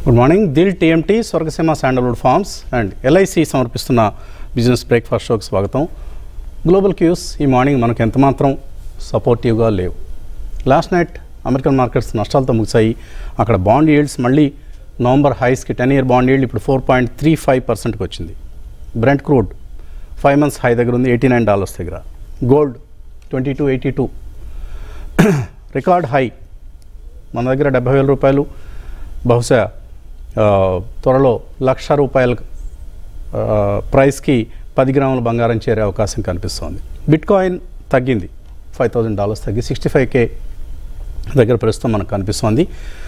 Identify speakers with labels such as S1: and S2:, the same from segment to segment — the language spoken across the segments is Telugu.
S1: Good morning Dil TMT Swargaseema sandalwood farms and LIC సమర్పిస్తున్న బిజినెస్ బ్రేక్ఫాస్ట్ షోకి స్వాగతం గ్లోబల్ క్యూస్ ఈ మార్నింగ్ మనకు ఎంతమాత్రం సపోర్టివ్గా లేవు లాస్ట్ నైట్ అమెరికన్ మార్కెట్స్ నష్టాలతో ముగిశాయి అక్కడ బాండ్ ఈల్డ్స్ మళ్ళీ నవంబర్ హైస్కి టెన్ ఇయర్ బాండ్ ఈల్డ్ ఇప్పుడు ఫోర్ పాయింట్ త్రీ ఫైవ్ పర్సెంట్కి వచ్చింది Brent crude five months high దగ్గర ఉంది ఎయిటీ నైన్ డాలర్స్ దగ్గర gold twenty two eighty two record high మన దగ్గర డెబ్బై వేల రూపాయలు బహుశా ఆ, త్వరలో లక్ష రూపాయల ఆ, ప్రైస్కి పది గ్రాముల బంగారం చేరే అవకాశం కనిపిస్తోంది బిట్ కాయిన్ తగ్గింది ఫైవ్ థౌజండ్ డాలర్స్ తగ్గి సిక్స్టీ ఫైవ్ కే దగ్గర ప్రస్తుతం మనకు కనిపిస్తోంది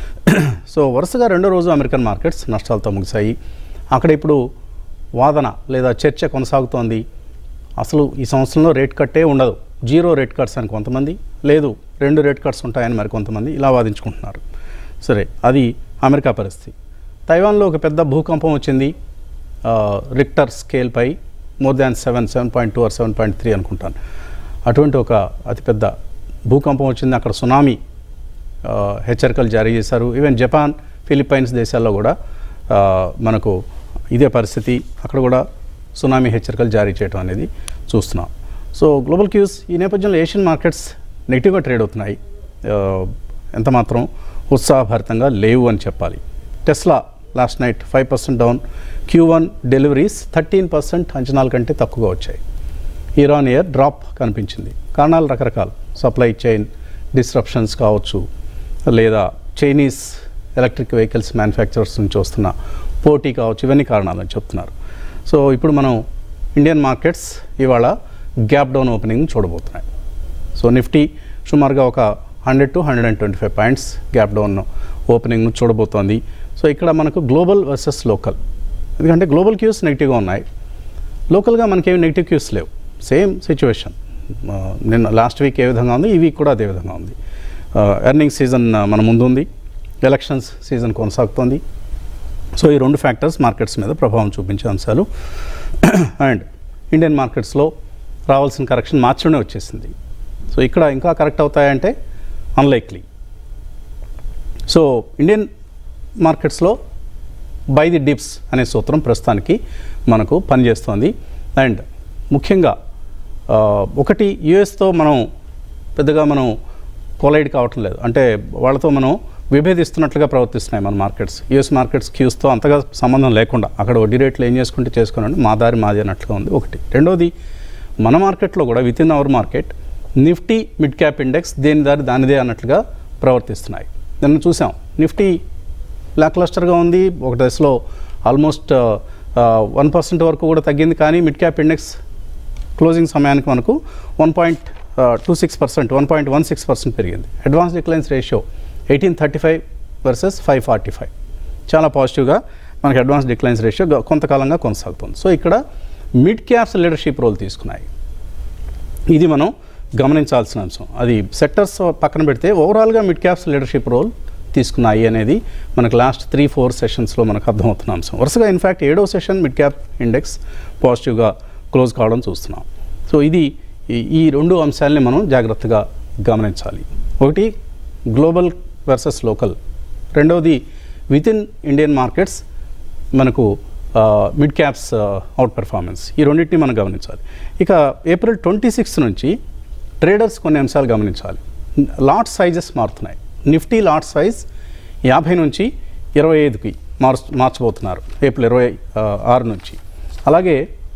S1: సో వరుసగా రెండో రోజు అమెరికన్ మార్కెట్స్ నష్టాలతో ముగిశాయి అక్కడ ఇప్పుడు వాదన లేదా చర్చ కొనసాగుతోంది అసలు ఈ సంవత్సరంలో రేట్ కట్టే ఉండదు జీరో రేట్ కట్స్ అని కొంతమంది లేదు రెండు రేట్ కట్స్ ఉంటాయని మరి కొంతమంది ఇలా వాదించుకుంటున్నారు సరే అది అమెరికా పరిస్థితి తైవాన్లో ఒక పెద్ద భూకంపం వచ్చింది ఆ, రిక్టర్ స్కేల్పై more than seven seven point two or seven point three అనుకుంటాను అటువంటి ఒక అతిపెద్ద భూకంపం వచ్చింది అక్కడ సునామీ ఆ, హెచ్చరికలు జారీ చేశారు ఈవెన్ జపాన్ ఫిలిప్పైన్స్ దేశాల్లో కూడా ఆ, మనకు ఇదే పరిస్థితి అక్కడ కూడా సునామీ హెచ్చరికలు జారీ చేయడం అనేది చూస్తున్నాం సో గ్లోబల్ క్యూస్ ఈ నేపథ్యంలో ఏషియన్ మార్కెట్స్ నెగిటివ్గా ట్రేడ్ అవుతున్నాయి ఆ, ఎంత మాత్రం ఉత్సాహభరితంగా లేవు అని చెప్పాలి Tesla last night five percent down Q one deliveries thirteen percent అంచనాల కంటే తక్కువగా వచ్చాయి ఇయర్ ఆన్ ఇయర్ డ్రాప్ కనిపించింది కారణాలు రకరకాలు సప్లై చైన్ డిస్రప్షన్స్ కావచ్చు లేదా చైనీస్ ఎలక్ట్రిక్ వెహికల్స్ మ్యానుఫ్యాక్చరర్స్ నుంచి వస్తున్న పోటీ కావచ్చు ఇవన్నీ కారణాలు అని చెప్తున్నారు సో ఇప్పుడు మనం ఇండియన్ మార్కెట్స్ ఇవాళ గ్యాప్ డౌన్ ఓపెనింగ్ చూడబోతున్నాయి సో నిఫ్టీ సుమారుగా ఒక hundred to hundred and twenty five points gap down opening చూడబోతోంది సో ఇక్కడ మనకు గ్లోబల్ వర్సెస్ లోకల్ ఎందుకంటే గ్లోబల్ క్యూస్ నెగిటివ్గా ఉన్నాయి లోకల్గా మనకేమి నెగిటివ్ క్యూస్ లేవు సేమ్ సిచ్యువేషన్ నిన్న లాస్ట్ వీక్ ఏ విధంగా ఉంది ఈ వీక్ కూడా అదే విధంగా ఉంది ఎర్నింగ్ సీజన్ మన ముందు ఉంది ఎలక్షన్స్ సీజన్ కొనసాగుతోంది సో ఈ రెండు ఫ్యాక్టర్స్ మార్కెట్స్ మీద ప్రభావం చూపించే అంశాలు అండ్ ఇండియన్ మార్కెట్స్లో రావాల్సిన కరెక్షన్ మార్చిలోనే వచ్చేసింది సో ఇక్కడ ఇంకా కరెక్ట్ అవుతాయంటే అన్లైక్లీ సో ఇండియన్ మార్కెట్స్లో బై ది డిప్స్ అనే సూత్రం ప్రస్తుతానికి మనకు పనిచేస్తోంది అండ్ ముఖ్యంగా ఆ, ఒకటి యుఎస్తో మనం పెద్దగా మనం కొలైడ్ కావటం లేదు అంటే వాళ్ళతో మనం విభేదిస్తున్నట్లుగా ప్రవర్తిస్తున్నాయి మన మార్కెట్స్ యుఎస్ మార్కెట్స్ క్యూస్తో అంతగా సంబంధం లేకుండా అక్కడ వడ్డీ రేట్లు ఏం చేసుకుంటే చేసుకోనండి మా దారి మాది అన్నట్లుగా ఉంది ఒకటి రెండోది మన మార్కెట్లో కూడా within our market Nifty mid cap index దేని దారి దానిదే అన్నట్లుగా ప్రవర్తిస్తున్నాయి నిన్న చూసాం నిఫ్టీ బ్లాక్ క్లస్టర్గా ఉంది ఒక దశలో ఆల్మోస్ట్ వన్ పర్సెంట్ వరకు కూడా తగ్గింది కానీ మిడ్ క్యాప్ ఇండెక్స్ క్లోజింగ్ సమయానికి మనకు one point two six percent one point one six percent పెరిగింది advance declines ratio eighteen thirty five versus five forty five చాలా పాజిటివ్గా మనకి అడ్వాన్స్ డిక్లైన్స్ రేషియో గ- కొంతకాలంగా కొనసాగుతుంది సో ఇక్కడ మిడ్ క్యాప్స్ లీడర్షిప్ రోల్ తీసుకున్నాయి ఇది మనం గమనించాల్సిన అంశం అది సెక్టర్స్ పక్కన పెడితే ఓవరాల్గా మిడ్ క్యాప్స్ లీడర్షిప్ రోల్ తీసుకున్నాయి అనేది మనకు లాస్ట్ త్రీ ఫోర్ సెషన్స్లో మనకు అర్థమవుతున్న అంశం వరుసగా ఇన్ఫ్యాక్ట్ ఏడో సెషన్ మిడ్ క్యాప్ ఇండెక్స్ పాజిటివ్గా క్లోజ్ కావడం చూస్తున్నాం సో ఇది ఈ- ఈ రెండు అంశాలని మనం జాగ్రత్తగా గమనించాలి ఒకటి గ్లోబల్ వర్సెస్ లోకల్ రెండవది విత్ ఇన్ ఇండియన్ మార్కెట్స్ మనకు మిడ్ క్యాప్స్ అవుట్ పెర్ఫార్మెన్స్ ఈ రెండింటిని మనం గమనించాలి ఇక ఏప్రిల్ ట్వంటీ సిక్స్త్ నుంచి ట్రేడర్స్ కొన్ని అంశాలు గమనించాలి లాట్ సైజెస్ మారుతున్నాయి నిఫ్టీ లాట్ సైజ్ యాభై నుంచి ఇరవై ఐదుకి మార్చ్ మార్చబోతున్నారు ఏప్రిల్ ఇరవై ఆ, ఆరు నుంచి అలాగే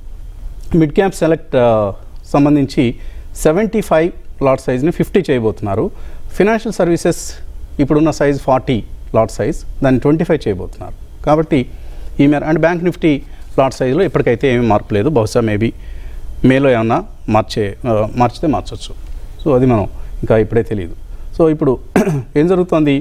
S1: మిడ్ క్యాప్ సెలెక్ట్ ఆ, సంబంధించి సెవెంటీ ఫైవ్ లాట్ సైజ్ని ఫిఫ్టీ చేయబోతున్నారు ఫినాన్షియల్ సర్వీసెస్ ఇప్పుడున్న సైజ్ ఫార్టీ లాట్ సైజ్ దాన్ని ట్వంటీ ఫైవ్ చేయబోతున్నారు కాబట్టి ఈ మేర అండ్ బ్యాంక్ నిఫ్టీ లాట్ సైజులో ఇప్పటికైతే ఏమీ మార్పు లేదు బహుశా మేబీ మేలో ఏమన్నా మార్చే ఆ, మార్చితే మార్చొచ్చు సో అది మనం ఇంకా ఇప్పుడే తెలియదు సో ఇప్పుడు ఏం జరుగుతోంది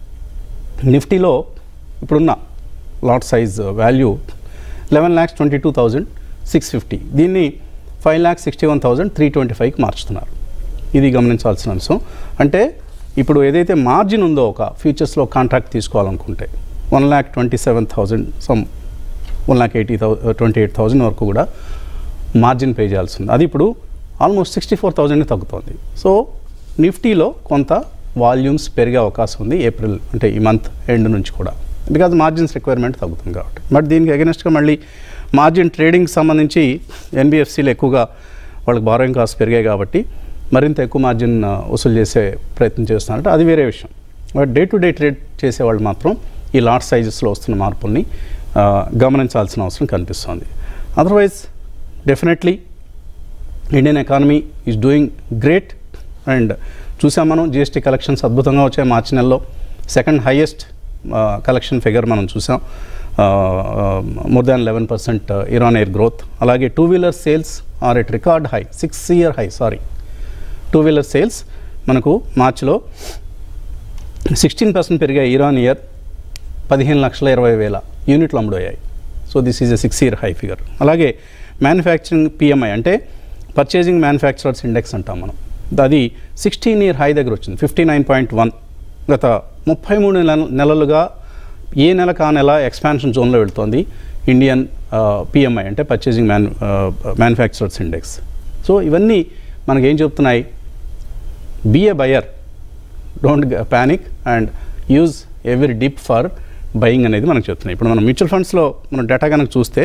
S1: నిఫ్టీలో ఇప్పుడున్న lot size value eleven lakhs twenty two thousand six fifty దీన్ని five lakhs sixty one thousand three twenty ఫైవ్కి మార్చుతున్నారు ఇది గమనించాల్సిన అంశం అంటే ఇప్పుడు ఏదైతే మార్జిన్ ఉందో ఒక ఫ్యూచర్స్లో కాంట్రాక్ట్ తీసుకోవాలనుకుంటే one lakh twenty seven thousand some one lakh eighty thou twenty eight thousand వరకు కూడా మార్జిన్ పే చేయాల్సి ఉంది అది ఇప్పుడు ఆల్మోస్ట్ సిక్స్టీ ఫోర్ థౌజండ్కి తగ్గుతోంది సో నిఫ్టీలో కొంత వాల్యూమ్స్ పెరిగే అవకాశం ఉంది ఏప్రిల్ అంటే ఈ మంత్ ఎండ్ నుంచి కూడా బికాజ్ మార్జిన్స్ రిక్వైర్మెంట్ తగ్గుతుంది కాబట్టి బట్ దీనికి అగెనెస్ట్గా మళ్ళీ మార్జిన్ ట్రేడింగ్ సంబంధించి ఎన్బిఎఫ్సీలు ఎక్కువగా వాళ్ళకి బారోయింగ్ కాస్ట్ పెరిగాయి కాబట్టి మరింత ఎక్కువ మార్జిన్ ఆ, వసూలు చేసే ప్రయత్నం చేస్తున్నారంటే అది వేరే విషయం but day to day trade చేసేవాళ్ళు మాత్రం ఈ లాట్ సైజెస్లో వస్తున్న మార్పుల్ని ఆ, గమనించాల్సిన అవసరం కనిపిస్తుంది otherwise definitely Indian economy is doing great and చూసాం మనం జిఎస్టీ కలెక్షన్స్ అద్భుతంగా వచ్చాయి మార్చి నెలలో సెకండ్ హైయెస్ట్ కలెక్షన్ ఫిగర్ మనం చూసాం more than eleven percent year on year growth అలాగే two wheeler sales are at record high six year high sorry two wheeler sales మనకు మార్చిలో సిక్స్టీన్ పర్సెంట్ పెరిగాయి ఇరాన్ ఇయర్ పదిహేను లక్షల ఇరవై వేల యూనిట్లు అమ్ముడయ్యాయి so this is a six year high figure అలాగే మ్యానుఫ్యాక్చరింగ్ పిఎంఐ అంటే పర్చేజింగ్ మ్యానుఫ్యాక్చరర్స్ ఇండెక్స్ అంటాం మనం అది సిక్స్టీన్ ఇయర్ హై దగ్గర వచ్చింది ఫిఫ్టీ నైన్ పాయింట్ వన్ గత ముప్పై మూడు నెల నెలలుగా ఏ నెలకు ఆ నెల ఎక్స్పాన్షన్ జోన్లో వెళ్తోంది ఇండియన్ పిఎంఐ అంటే purchasing manu manufacturers index so ఇవన్నీ మనకేం చెప్తున్నాయి be a buyer don't panic and use every dip for buying అనేది మనకు చెప్తున్నాయి ఇప్పుడు మనం మ్యూచువల్ ఫండ్స్లో మనం డేటా కనుక చూస్తే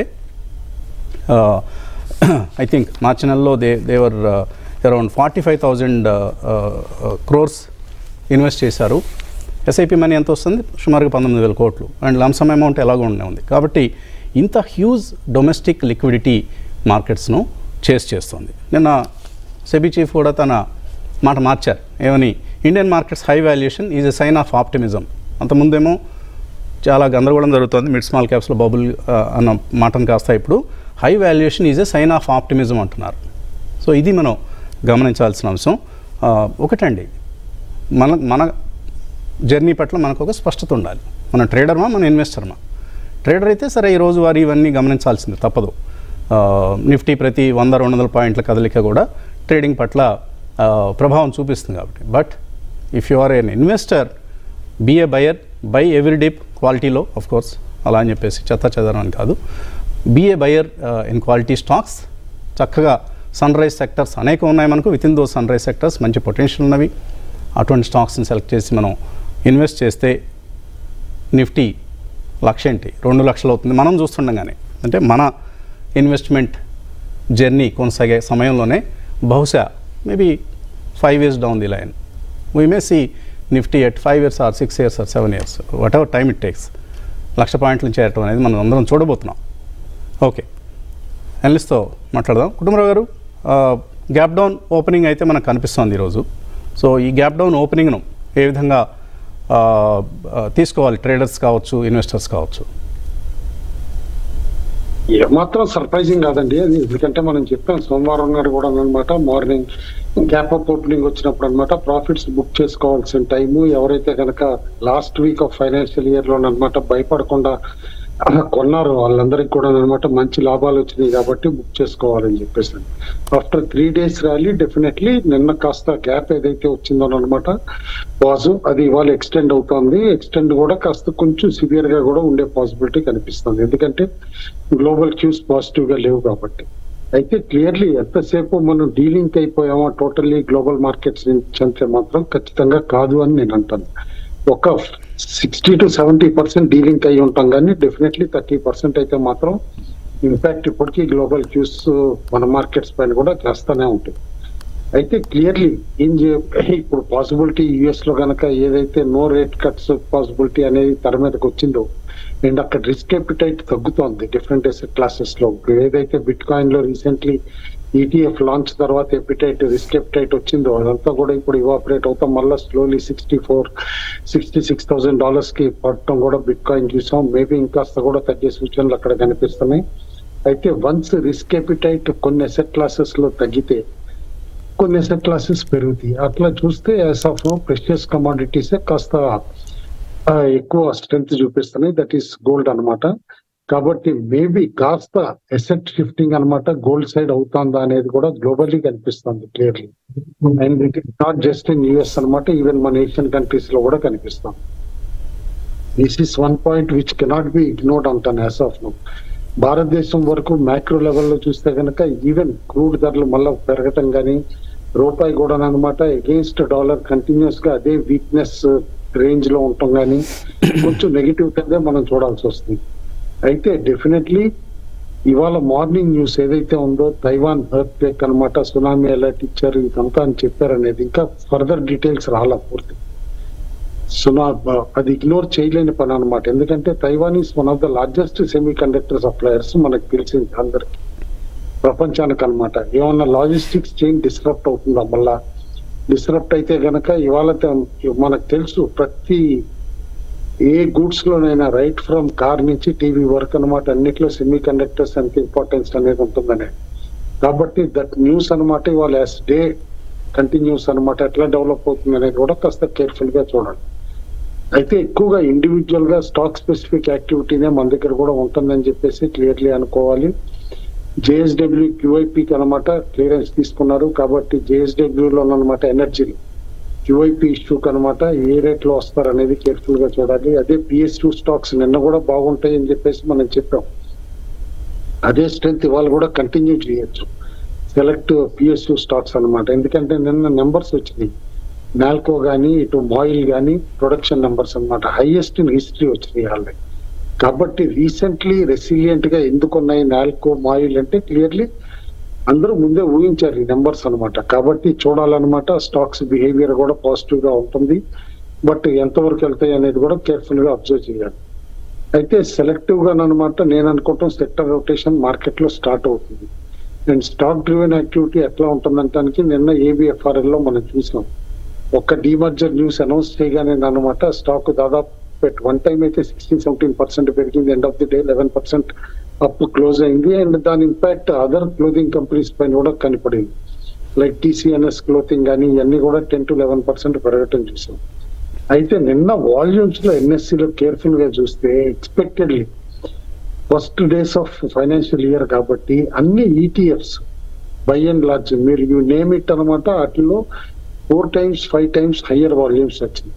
S1: ఐ థింక్ మార్చి నెలలో దే దేవర్ around forty five thousand crores invest చేశారు ఎస్ఐపి మనీ ఎంత వస్తుంది సుమారుగా పంతొమ్మిది వేల కోట్లు అండ్ లంసమ్ అమౌంట్ ఎలాగో ఉండే ఉంది కాబట్టి ఇంత హ్యూజ్ డొమెస్టిక్ లిక్విడిటీ మార్కెట్స్ను చేస్ చేస్తుంది నిన్న సెబీ చీఫ్ కూడా తన మాట మార్చారు ఏమని Indian markets high valuation is a sign of optimism అంతకుముందేమో చాలా గందరగోళం జరుగుతుంది మిడ్ స్మాల్ క్యాప్స్లో బబుల్ ఆ, అన్న మాటను కాస్త ఇప్పుడు high valuation is a sign of optimism అంటున్నారు సో ఇది మనం గమనించాల్సిన అంశం ఆ, ఒకటండి మన మన జర్నీ పట్ల మనకు ఒక స్పష్టత ఉండాలి మన ట్రేడర్మా మన ఇన్వెస్టర్మా ట్రేడర్ అయితే సరే ఈ రోజు వారి ఇవన్నీ గమనించాల్సింది తప్పదు ఆ, నిఫ్టీ ప్రతి వంద రెండు వందల పాయింట్ల కదలిక కూడా ట్రేడింగ్ పట్ల ఆ, ప్రభావం చూపిస్తుంది కాబట్టి but if you are an investor be a buyer buy every dip క్వాలిటీలో ఆఫ్ కోర్స్ అలా అని చెప్పేసి చెత్త చెదరం అని కాదు be a buyer in quality stocks చక్కగా సన్ రైజ్ సెక్టర్స్ అనేకం ఉన్నాయి మనకు within those sunrise sectors మంచి పొటెన్షియల్ ఉన్నవి అటువంటి స్టాక్స్ని సెలెక్ట్ చేసి మనం ఇన్వెస్ట్ చేస్తే నిఫ్టీ లక్ష ఏంటి రెండు లక్షలు అవుతుంది మనం చూస్తుండగానే అంటే మన ఇన్వెస్ట్మెంట్ జర్నీ కొనసాగే సమయంలోనే బహుశా maybe five years down the line we may see Nifty at five years or six years or seven years whatever time it takes lakh పాయింట్లు చేరటం అనేది మనం అందరం చూడబోతున్నాం ఓకే ఎనలిస్ట్తో మాట్లాడదాం కుటుంబరావు గారు గ్యాప్ డౌన్ ఓపెనింగ్ అయితే మనకు కనిపిస్తోంది ఈరోజు సో ఈ గ్యాప్ డౌన్ ఓపెనింగ్ను ఏ విధంగా ఆ, ఆ, తీసుకోవాలి ట్రేడర్స్ కావచ్చు ఇన్వెస్టర్స్ కావచ్చు
S2: ఏమాత్రం సర్ప్రైజింగ్ కాదండి అది ఎందుకంటే మనం చెప్పాం సోమవారం నాడు కూడా అనమాట మార్నింగ్ గ్యాప్ అప్ ఓపెనింగ్ వచ్చినప్పుడు అనమాట ప్రాఫిట్స్ బుక్ చేసుకోవాల్సిన టైము ఎవరైతే కనుక last week of financial year లో అనమాట భయపడకుండా ఆ, కొన్నారు వాళ్ళందరికీ కూడా అనమాట మంచి లాభాలు వచ్చినాయి కాబట్టి బుక్ చేసుకోవాలని చెప్పేసి after three days rally definitely నిన్న కాస్త గ్యాప్ ఏదైతే వచ్చిందో అనమాట వాజు అది ఇవాళ ఎక్స్టెండ్ అవుతోంది ఎక్స్టెండ్ కూడా కాస్త కొంచెం సివియర్ గా కూడా ఉండే పాసిబిలిటీ కనిపిస్తుంది ఎందుకంటే గ్లోబల్ క్యూస్ పాజిటివ్ గా లేవు కాబట్టి అయితే క్లియర్లీ ఎంతసేపు మనం డీలింగ్ అయిపోయామో టోటల్లీ గ్లోబల్ మార్కెట్స్ నుంచి అంటే మాత్రం ఖచ్చితంగా కాదు అని నేను అంటాను ఒక sixty to seventy percent dealing అయి ఉంటాం కానీ డెఫినెట్లీ థర్టీ పర్సెంట్ అయితే మాత్రం ఇంపాక్ట్ ఇప్పటికీ గ్లోబల్ క్యూస్ మన మార్కెట్స్ పైన కూడా చేస్తానే ఉంటుంది అయితే క్లియర్లీ ఏం చే- ఇప్పుడు పాసిబిలిటీ యుఎస్ లో గనక ఏదైతే నో రేట్ కట్స్ పాసిబిలిటీ అనేది తెర మీదకి వచ్చిందో అండ్ అక్కడ రిస్క్ ఎపిటైట్ తగ్గుతోంది డిఫరెంట్ ఎసెట్ క్లాసెస్ లో ఇప్పుడు ఏదైతే బిట్ కాయిన్ లో రీసెంట్లీ ఈటీఎఫ్ లాంచ్ తర్వాత ఎపిటైట్ రిస్క్ ఎపిటైట్ వచ్చిందో అదంతా కూడా ఇప్పుడు ఇవాపరేట్ అవుతాం మళ్ళీ slowly sixty four sixty six thousand dollars కి పడటం కూడా బిట్ కాయిన్ చూసాం మేబీ ఇంకాస్త కూడా తగ్గే సూచనలు అక్కడ కనిపిస్తున్నాయి అయితే వన్స్ రిస్క్ ఎపిటైట్ కొన్ని ఎసెట్ క్లాసెస్ లో తగ్గితే కొన్ని ఎసెట్ క్లాసెస్ పెరుగుతాయి అట్లా చూస్తే as of now precious commodities కాస్త ఆ, ఎక్కువ స్ట్రెంత్ చూపిస్తున్నాయి దట్ ఈస్ గోల్డ్ అన్నమాట కాబట్టి మేబీ కాస్త ఎసెట్ షిఫ్టింగ్ అన్నమాట గోల్డ్ సైడ్ అవుతుందా అనేది కూడా గ్లోబల్లీ కనిపిస్తుంది clearly and it is not just in US అన్నమాట ఈవెన్ మన ఏషియన్ కంట్రీస్ లో కూడా కనిపిస్తుంది this is one point which cannot be ignored అంటాను యాజ్ ఆఫ్ నో భారతదేశం వరకు మ్యాక్రో లెవెల్లో చూస్తే కనుక ఈవెన్ క్రూడ్ ధరలు మళ్ళీ పెరగటం కానీ రూపాయి కూడా అనమాట అగేన్స్ట్ డాలర్ కంటిన్యూస్ గా అదే వీక్నెస్ రేంజ్ లో ఉంటాం కానీ కొంచెం నెగిటివ్ కిందే మనం చూడాల్సి వస్తుంది అయితే డెఫినెట్లీ ఇవాళ మార్నింగ్ న్యూస్ ఏదైతే ఉందో తైవాన్ ఎర్త్ క్వేక్ అనమాట సునామీ అలర్ట్ ఇచ్చారు ఇదంతా అని చెప్పారనేది ఇంకా ఫర్దర్ డీటెయిల్స్ రాలా పూర్తి సునా అది ఇగ్నోర్ చేయలేని పని అనమాట ఎందుకంటే Taiwan is one of the largest semiconductor suppliers మనకు తెలిసింది అందరికి ప్రపంచానికి అనమాట ఏమన్నా లాజిస్టిక్స్ చైన్ డిస్టర్బ్ అవుతుందా మళ్ళా డిస్టర్బ్ అయితే గనక ఇవాళ త- మనకు తెలుసు ప్రతి ఏ గూడ్స్ లోనైనా రైట్ ఫ్రమ్ కార్ నుంచి టీవీ వరకు అనమాట అన్నిట్లో సెమీ కండక్టర్స్ అంత ఇంపార్టెన్స్ అనేది ఉంటుందనే కాబట్టి దట్ న్యూస్ అనమాట ఇవాళ యాజ్ డే కంటిన్యూస్ అనమాట ఎట్లా డెవలప్ అవుతుంది అనేది కూడా కాస్త కేర్ఫుల్ గా చూడాలి అయితే ఎక్కువగా ఇండివిజువల్ గా స్టాక్ స్పెసిఫిక్ యాక్టివిటీనే మన దగ్గర కూడా ఉంటుందని చెప్పేసి క్లియర్లీ అనుకోవాలి జేఎస్డబ్ల్యూ క్యూఐపికి అనమాట క్లియరెన్స్ తీసుకున్నారు కాబట్టి JSW లో అనమాట ఎనర్జీ క్యూఐపి ఇష్యూకి అనమాట ఏ రేట్ లో వస్తారు అనేది కేర్ఫుల్ గా చూడాలి అదే పిఎస్యూ స్టాక్స్ నిన్న కూడా బాగుంటాయి అని చెప్పేసి మనం చెప్పాం అదే స్ట్రెంత్ ఇవాళ కూడా కంటిన్యూ చేయొచ్చు సెలెక్ట్ పిఎస్యూ స్టాక్స్ అన్నమాట ఎందుకంటే నిన్న నెంబర్స్ వచ్చినాయి నాల్కో గానీ ఇటు మాయిల్ గానీ ప్రొడక్షన్ నెంబర్స్ అన్నమాట హైయెస్ట్ ఇన్ హిస్టరీ వచ్చినాయి ఆల్రెడీ కాబట్టి రీసెంట్లీ రెసిలియంట్ గా ఎందుకు ఉన్నాయి నాల్కో మాయిల్ అంటే క్లియర్లీ అందరూ ముందే ఊహించారు ఈ నెంబర్స్ అన్నమాట కాబట్టి చూడాలన్నమాట స్టాక్స్ బిహేవియర్ కూడా పాజిటివ్ గా ఉంటుంది బట్ ఎంతవరకు వెళ్తాయి అనేది కూడా కేర్ఫుల్ గా అబ్జర్వ్ చేయాలి అయితే సెలెక్టివ్ గా అనమాట నేను అనుకుంటాం సెక్టర్ రొటేషన్ మార్కెట్ లో స్టార్ట్ అవుతుంది అండ్ స్టాక్ డ్రివెన్ యాక్టివిటీ ఎట్లా ఉంటుందంటానికి నిన్న ఏబిఎఫ్ఆర్ఎల్ లో మనం చూసాం ఒక్క డిమర్జర్ న్యూస్ అనౌన్స్ చేయగానే అనమాట స్టాక్ దాదాపు వన్ టైం అయితే సిక్స్టీన్ సెవెంటీన్ పర్సెంట్ పెరిగింది end of the day eleven percent up close అయింది అండ్ దాని ఇంపాక్ట్ అదర్ క్లోదింగ్ కంపెనీస్ పైన కూడా కనపడింది లైక్ టీసీఎన్ఎస్ క్లోతింగ్ కానీ ఇవన్నీ కూడా టెన్ టు లెవెన్ పర్సెంట్ పెరగటం చూసాం అయితే నిన్న వాల్యూమ్స్ లో NSE లో కేర్ఫుల్ గా చూస్తే expectedly first days of financial year కాబట్టి అన్ని ఈటీఎఫ్స్ బై అండ్ లార్జ్ మీరు యూ నేమ్ ఇట్ అనమాట వాటిలో four times five times higher volumes వచ్చింది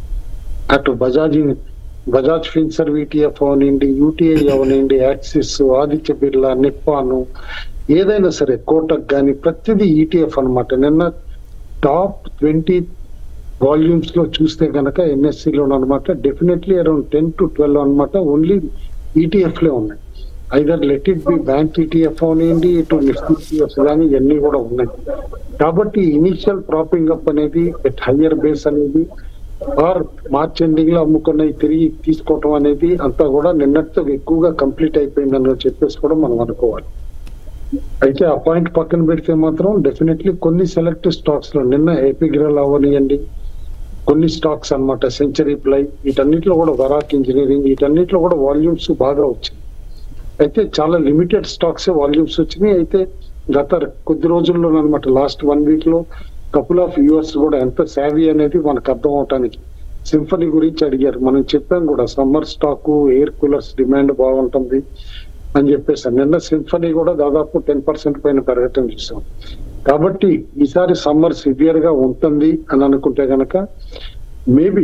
S2: అటు బజాజ్ బజాజ్ ఫిన్సర్వ్ ఈటీఎఫ్ అవనండి యూటీఐ అవనండి యాక్సిస్ ఆదిత్య బిర్లా నిప్పాను ఏదైనా సరే కోటక్ కానీ ప్రతిదీ ఈటీఎఫ్ అన్నమాట నిన్న టాప్ ట్వంటీ వాల్యూమ్స్ లో చూస్తే గనక ఎన్ఎస్సి లో అనమాట definitely around ten to twelve అనమాట ఓన్లీ ఈటీఎఫ్ లే ఉన్నాయి either let it be bank ETF అవనివ్వండి ఇటు నిఫ్టీ ఈటీఎఫ్ కానీ ఇవన్నీ కూడా ఉన్నాయి కాబట్టి ఇనిషియల్ ప్రాపింగ్ అప్ అనేది ఎట్ హయ్యర్ బేస్ అనేది ఆర్ మార్చ్ ఎండింగ్ లో అమ్ముకున్నవి తిరిగి తీసుకోవటం అనేది అంతా కూడా నిన్నటితో ఎక్కువగా కంప్లీట్ అయిపోయిందని చెప్పేసి కూడా మనం అనుకోవాలి అయితే ఆ పాయింట్ పక్కన పెడితే మాత్రం డెఫినెట్లీ కొన్ని సెలెక్ట్ స్టాక్స్ లో నిన్న ఏపీగ్రల్ అవనియండి కొన్ని స్టాక్స్ అన్నమాట సెంచరీ ప్లై వీటన్నిటిలో కూడా వరాక్ ఇంజనీరింగ్ వీటన్నిటిలో కూడా వాల్యూమ్స్ బాగా వచ్చింది అయితే చాలా లిమిటెడ్ స్టాక్స్ వాల్యూమ్స్ వచ్చినాయి అయితే గత కొద్ది రోజుల్లో అనమాట లాస్ట్ వన్ వీక్ లో కపుల్ ఆఫ్ యూఎస్ కూడా ఎంత సేవీ అనేది మనకు అర్థం అవటానికి సింఫనీ గురించి అడిగారు మనం చెప్పాం కూడా summer stock air coolers demand బాగుంటుంది అని చెప్పేసి నిన్న సింఫనీ కూడా దాదాపు టెన్ పర్సెంట్ పైన పెరగటం చూసాం కాబట్టి ఈసారి సమ్మర్ సివియర్ గా ఉంటుంది అని అనుకుంటే గనక maybe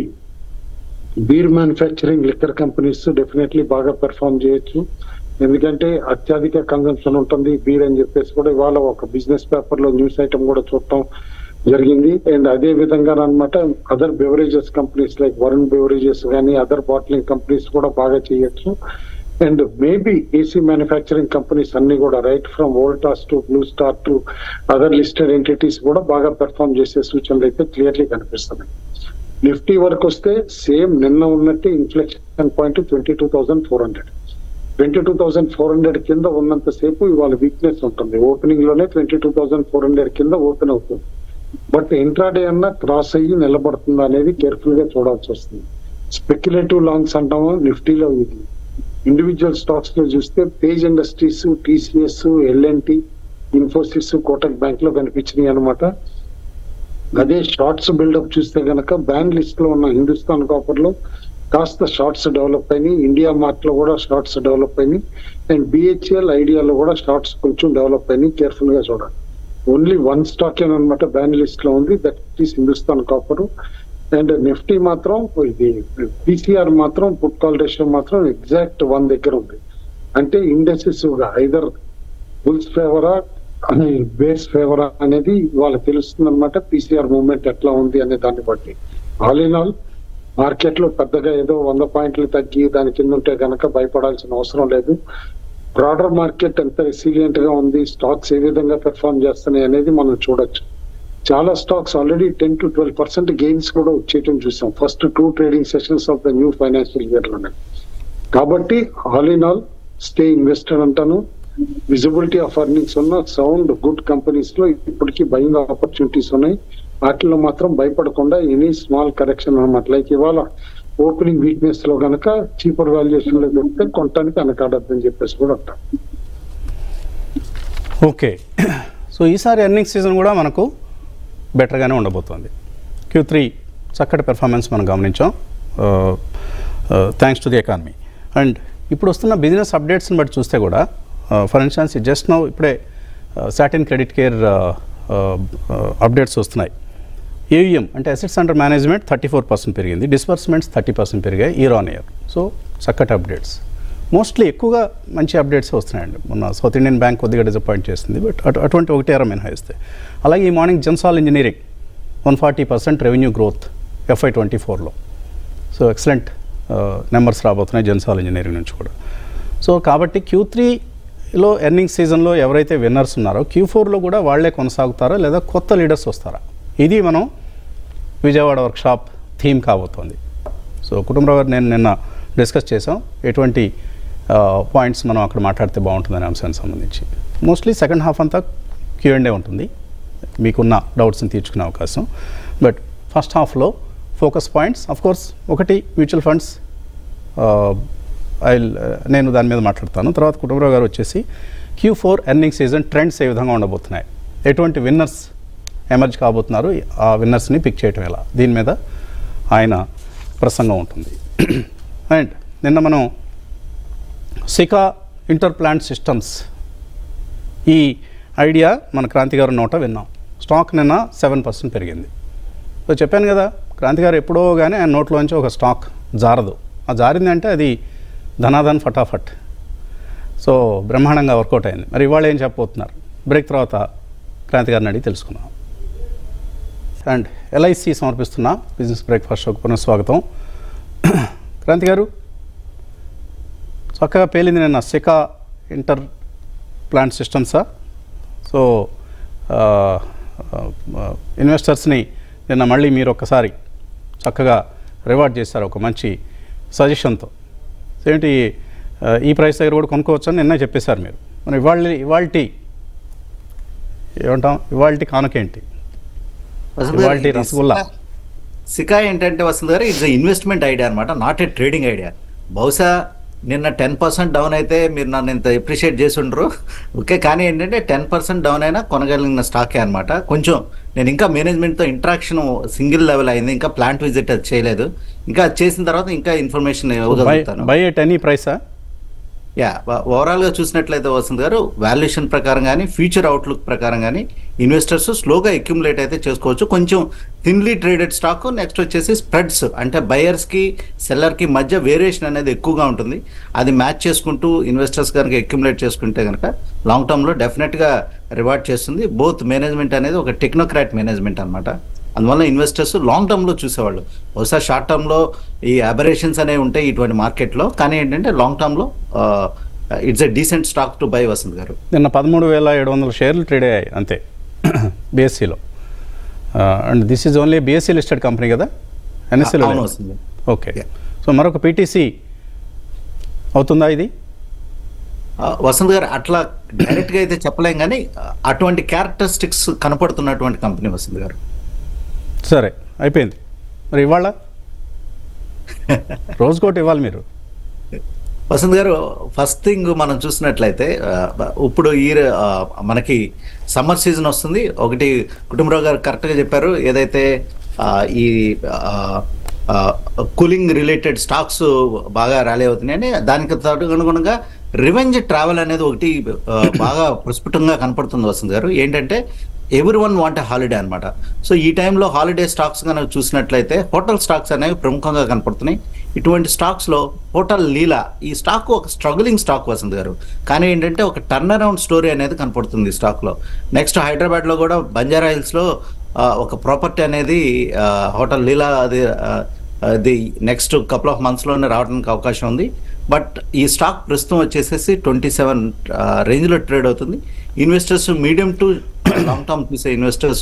S2: beer manufacturing liquor companies definitely బాగా పెర్ఫామ్ చేయొచ్చు ఎందుకంటే అత్యధిక కన్సంప్షన్ ఉంటుంది బీర్ అని చెప్పేసి కూడా ఇవాళ ఒక బిజినెస్ పేపర్ లో న్యూస్ ఐటమ్ కూడా చూడటం జరిగింది అండ్ అదే విధంగా అనమాట other beverages companies like Varun beverages కానీ అదర్ బాటిలింగ్ కంపెనీస్ కూడా బాగా చేయొచ్చు and maybe AC manufacturing companies అన్ని కూడా right from Voltas to Blue Star to other listed entities కూడా బాగా పెర్ఫామ్ చేసే సూచనలు అయితే క్లియర్లీ కనిపిస్తున్నాయి నిఫ్టీ వరకు వస్తే సేమ్ నిన్న ఉన్నట్టు inflection point twenty two thousand four hundred twenty two thousand four hundred కింద ఉన్నంత సేపు ఇవాళ వీక్నెస్ ఉంటుంది ఓపెనింగ్ లోనే twenty two thousand four hundred కింద ఓపెన్ అవుతుంది బట్ ఇంట్రాడే అన్న క్రాస్ అయ్యి నిలబడుతుందా అనేది కేర్ఫుల్ గా చూడాల్సి వస్తుంది స్పెక్యులేటివ్ లాంగ్స్ అంటాము నిఫ్టీలో ఇది ఇండివిజువల్ స్టాక్స్ లో చూస్తే Page Industries TCS LNT Infosys Kotak bank లో కనిపించినాయి అనమాట అదే షార్ట్స్ బిల్డప్ చూస్తే గనక బ్యాన్ లిస్ట్ లో ఉన్న హిందుస్థాన్ కాపర్ లో కాస్త షార్ట్స్ డెవలప్ అయినాయి ఇండియా మార్ట్ లో కూడా షార్ట్స్ డెవలప్ అయినాయి అండ్ బిహెచ్ఎల్ ఐడియాలో కూడా షార్ట్స్ కొంచెం డెవలప్ అయినాయి కేర్ఫుల్ గా చూడాలి ఓన్లీ వన్ స్టాక్ అనమాట బ్యాన్ లిస్ట్ లో ఉంది that is Hindustan copper and Nifty మాత్రం ఇది పీసీఆర్ మాత్రం పుట్ కాల్ రేషియో మాత్రం ఎగ్జాక్ట్ వన్ దగ్గర ఉంది అంటే ఇండెసిసివ్ గా ఐదర్ బుల్స్ ఫేవరా బేస్ ఫేవరా అనేది వాళ్ళకి తెలుస్తుంది అనమాట పీసీఆర్ మూవ్మెంట్ ఎట్లా ఉంది అనే దాన్ని బట్టి ఆల్ ఇన్ ఆల్ మార్కెట్ లో పెద్దగా ఏదో వంద పాయింట్లు తగ్గి దాని కింద ఉంటే గనక భయపడాల్సిన అవసరం లేదు బ్రాడర్ మార్కెట్ ఎంత రెసిలియంట్ గా ఉంది స్టాక్స్ ఏ విధంగా పెర్ఫార్మ్ చేస్తున్నాయి అనేది మనం చూడొచ్చు చాలా stocks already ten to twelve percent gains కూడా వచ్చేయటం చూసాం first two trading sessions of the new financial year లోనే కాబట్టి all in all stay investor అంటాను విజిబిలిటీ ఆఫ్ అర్నింగ్స్ ఉన్న సౌండ్ గుడ్ కంపెనీస్ లో ఇప్పటికీ బయింగ్ ఆపర్చునిటీస్ ఉన్నాయి వాటిలో మాత్రం భయపడకుండా ఎనీ స్మాల్ కరెక్షన్ అనమాట లైక్ ఇవాళ ఓపెనింగ్ వీక్నెస్ లో గనక చీపర్ వాల్యుయేషన్ లో దొరికితే కొనటానికి వెనకాడద్దని చెప్పేసి కూడా అంటాం
S1: ఓకే సో ఈసారి ఎర్నింగ్ సీజన్ కూడా మనకు బెటర్గానే ఉండబోతోంది క్యూ త్రీ చక్కటి పెర్ఫార్మెన్స్ మనం గమనించాం thanks to the economy and ఇప్పుడు వస్తున్న బిజినెస్ అప్డేట్స్ని బట్టి చూస్తే కూడా ఫర్ ఇన్స్టాన్స్ జస్ట్ నౌ ఇప్పుడే సాటిన్ క్రెడిట్ కేర్ అప్డేట్స్ వస్తున్నాయి ఏయుఎం అంటే assets under management thirty four percent పెరిగింది డిస్బర్స్మెంట్స్ థర్టీ పర్సెంట్ పెరిగాయి ఇయర్ ఆన్ ఇయర్ సో చక్కటి అప్డేట్స్ మోస్ట్లీ ఎక్కువగా మంచి అప్డేట్స్ వస్తున్నాయండి మొన్న సౌత్ ఇండియన్ బ్యాంక్ కొద్దిగా డిసప్పాయింట్ చేసింది బట్ అటు అటువంటి ఒకటి అర మినహాయిస్తే అలాగే ఈ morning Gensol engineering one forty percent revenue growth FY twenty ఫోర్లో సో ఎక్సలెంట్ నెంబర్స్ రాబోతున్నాయి జన్సాల్ ఇంజనీరింగ్ నుంచి కూడా సో కాబట్టి క్యూ త్రీలో ఎర్నింగ్ సీజన్లో ఎవరైతే విన్నర్స్ ఉన్నారో క్యూ ఫోర్లో కూడా వాళ్ళే కొనసాగుతారా లేదా కొత్త లీడర్స్ వస్తారా ఇది మనం విజయవాడ వర్క్షాప్ థీమ్ కాబోతోంది సో కుటుంబరావు గారు నేను నిన్న డిస్కస్ చేసాం ఎటువంటి పాయింట్స్ మనం అక్కడ మాట్లాడితే బాగుంటుందనే అంశానికి సంబంధించి మోస్ట్లీ సెకండ్ హాఫ్ అంతా క్యూ అండ్ ఉంటుంది మీకున్న డౌట్స్ని తీర్చుకునే అవకాశం బట్ ఫస్ట్ హాఫ్లో ఫోకస్ పాయింట్స్ ఆఫ్ కోర్స్ ఒకటి మ్యూచువల్ ఫండ్స్ ఐ నేను దాని మీద మాట్లాడతాను తర్వాత కుటుంబరావు గారు వచ్చేసి Q four earning season trends ఏ విధంగా ఉండబోతున్నాయి ఎటువంటి విన్నర్స్ ఎమర్జ్ కాబోతున్నారు ఆ విన్నర్స్ని పిక్ చేయటం ఎలా దీని మీద ఆయన ప్రసంగం ఉంటుంది అండ్ నిన్న మనం సికా ఇంటర్ ప్లాంట్ సిస్టమ్స్ ఈ ఐడియా మన క్రాంతి గారు నోట విన్నాం స్టాక్ నిన్న సెవెన్ పర్సెంట్ పెరిగింది సో చెప్పాను కదా క్రాంతి గారు ఎప్పుడో కానీ ఆయన నోట్లోంచి ఒక స్టాక్ జారదు ఆ జారిందంటే అది ధనాధన్ ఫటాఫట్ సో బ్రహ్మాండంగా వర్కౌట్ అయింది మరి ఇవాళ ఏం చెప్పబోతున్నారు బ్రేక్ తర్వాత క్రాంతి గారిని అడిగి తెలుసుకుందాం అండ్ ఎల్ఐసి సమర్పిస్తున్న బిజినెస్ బ్రేక్ఫాస్ట్ షోకి పునఃస్వాగతం క్రాంతి గారు చక్కగా పేలింది నిన్న సికా ఇంటర్ ప్లాంట్ సిస్టమ్సా సో ఇన్వెస్టర్స్ని నిన్న మళ్ళీ మీరు ఒక్కసారి చక్కగా రివార్డ్ చేశారు ఒక మంచి సజెషన్తో ఏంటి ఆ, ఈ ప్రైస్ దగ్గర కూడా కొనుక్కోవచ్చని నిన్న చెప్పేశారు మీరు మరి ఇవాళ ఇవాల్టి ఏమంటాం ఇవాల్టి కానుకేంటి
S3: వసంత్ గారు,
S1: ఇవాల్టి
S3: ఇది
S1: రసగుల్లా.
S3: సికా- సికా ఏంటంటే వసంత్ గారు ఇట్స్ ఇన్వెస్ట్మెంట్ ఐడియా అనమాట నాట్ ఏ ట్రేడింగ్ ఐడియా బహుశా నిన్న టెన్ పర్సెంట్ డౌన్ అయితే మీరు నన్ను ఇంత ఎప్రిషియేట్ చేసి ఉండరు ఓకే కానీ ఏంటంటే టెన్ పర్సెంట్ డౌన్ అయినా కొనగలిగిన స్టాకే అనమాట కొంచెం నేను ఇంకా మేనేజ్మెంట్తో ఇంట్రాక్షన్ సింగిల్ లెవెల్ అయింది ఇంకా ప్లాంట్ విజిట్ అది చేయలేదు ఇంకా అది చేసిన తర్వాత ఇంకా ఇన్ఫర్మేషన్
S1: బై
S3: ఇవ్వగలుగుతాను
S1: బై ఎట్ ఎనీ ప్రైసా
S3: యా ఓవరాల్ గా చూసినట్లయితే వసంత్ గారు వాల్యుయేషన్ ప్రకారం కానీ ఫ్యూచర్ అవుట్లుక్ ప్రకారం కానీ ఇన్వెస్టర్స్ స్లోగా అక్యుములేట్ అయితే చేసుకోవచ్చు కొంచెం థిన్లీ ట్రేడెడ్ స్టాక్ నెక్స్ట్ వచ్చేసి స్ప్రెడ్స్ అంటే బయర్స్ కి సెల్లర్ కి మధ్య వేరియేషన్ అనేది ఎక్కువగా ఉంటుంది అది మ్యాచ్ చేసుకుంటూ ఇన్వెస్టర్స్ కనుక అక్యుములేట్ చేసుకుంటే కనుక లాంగ్ టర్మ్ లో డెఫినెట్ గా రివార్డ్ చేస్తుంది బోత్ మేనేజ్మెంట్ అనేది ఒక టెక్నోక్రాట్ మేనేజ్మెంట్ అన్నమాట అందువల్ల ఇన్వెస్టర్స్ లాంగ్ టర్మ్ లో చూసేవాళ్ళు బహుశా షార్ట్ టర్మ్ లో ఈ అబరేషన్స్ అనేవి ఉంటాయి ఇటువంటి మార్కెట్ లో కానీ ఏంటంటే లాంగ్ టర్మ్ లో it's a decent stock to buy Vasanth గారు
S1: నిన్న పదమూడు వేల ఏడు వందల షేర్లు ట్రేడ్ అయ్యాయి అంతే బీఎస్సీలో and this is only BSE listed company కదా ఎన్ఎస్సీలో
S3: అవును వస్తుంది
S1: ఓకే
S3: Yeah.
S1: సో మరొక పీటీసీ అవుతుందా ఇది
S3: వసంత్ గారు అట్లా డైరెక్ట్ గా అయితే చెప్పలేం కానీ అటువంటి క్యారెక్టరిస్టిక్స్ కనపడుతున్నటువంటి కంపెనీ వసంత్ గారు
S1: సరే అయిపోయింది మరి ఇవాళ రోజుకోటి ఇవ్వాలి మీరు
S3: వసంత్ గారు ఫస్ట్ థింగ్ మనం చూసినట్లయితే ఆ, ఇప్పుడు ఈ ఆ, మనకి సమ్మర్ సీజన్ వస్తుంది ఒకటి కుటుంబరావు గారు కరెక్ట్గా చెప్పారు ఏదైతే ఆ, ఈ కూలింగ్ రిలేటెడ్ స్టాక్స్ బాగా ర్యాలీ అవుతున్నాయని దానికి తగ్గ అనుగుణంగా రివెంజ్ ట్రావెల్ అనేది ఒకటి ఆ, బాగా ప్రస్ఫుటంగా కనపడుతుంది వసంత్ గారు ఏంటంటే ఎవ్రీ వన్ వాంట్ హాలిడే అనమాట సో ఈ టైంలో హాలిడే స్టాక్స్ కనుక చూసినట్లయితే హోటల్ స్టాక్స్ అనేవి ప్రముఖంగా కనపడుతున్నాయి ఇటువంటి స్టాక్స్ లో హోటల్ లీలా ఈ స్టాక్ ఒక స్ట్రగులింగ్ స్టాక్ వసంత్ గారు కానీ ఏంటంటే ఒక టర్న్ అరౌండ్ స్టోరీ అనేది కనపడుతుంది ఈ స్టాక్ లో నెక్స్ట్ హైదరాబాద్ లో కూడా బంజారా హిల్స్ లో ఆ, ఒక ప్రాపర్టీ అనేది ఆ, హోటల్ లీలా అది ఆ, అది నెక్స్ట్ కపుల్ ఆఫ్ మంత్స్లోనే రావడానికి అవకాశం ఉంది బట్ ఈ స్టాక్ ప్రస్తుతం వచ్చేసేసి ట్వంటీ సెవెన్ రేంజ్లో ట్రేడ్ అవుతుంది investors medium to long term చూసే ఇన్వెస్టర్స్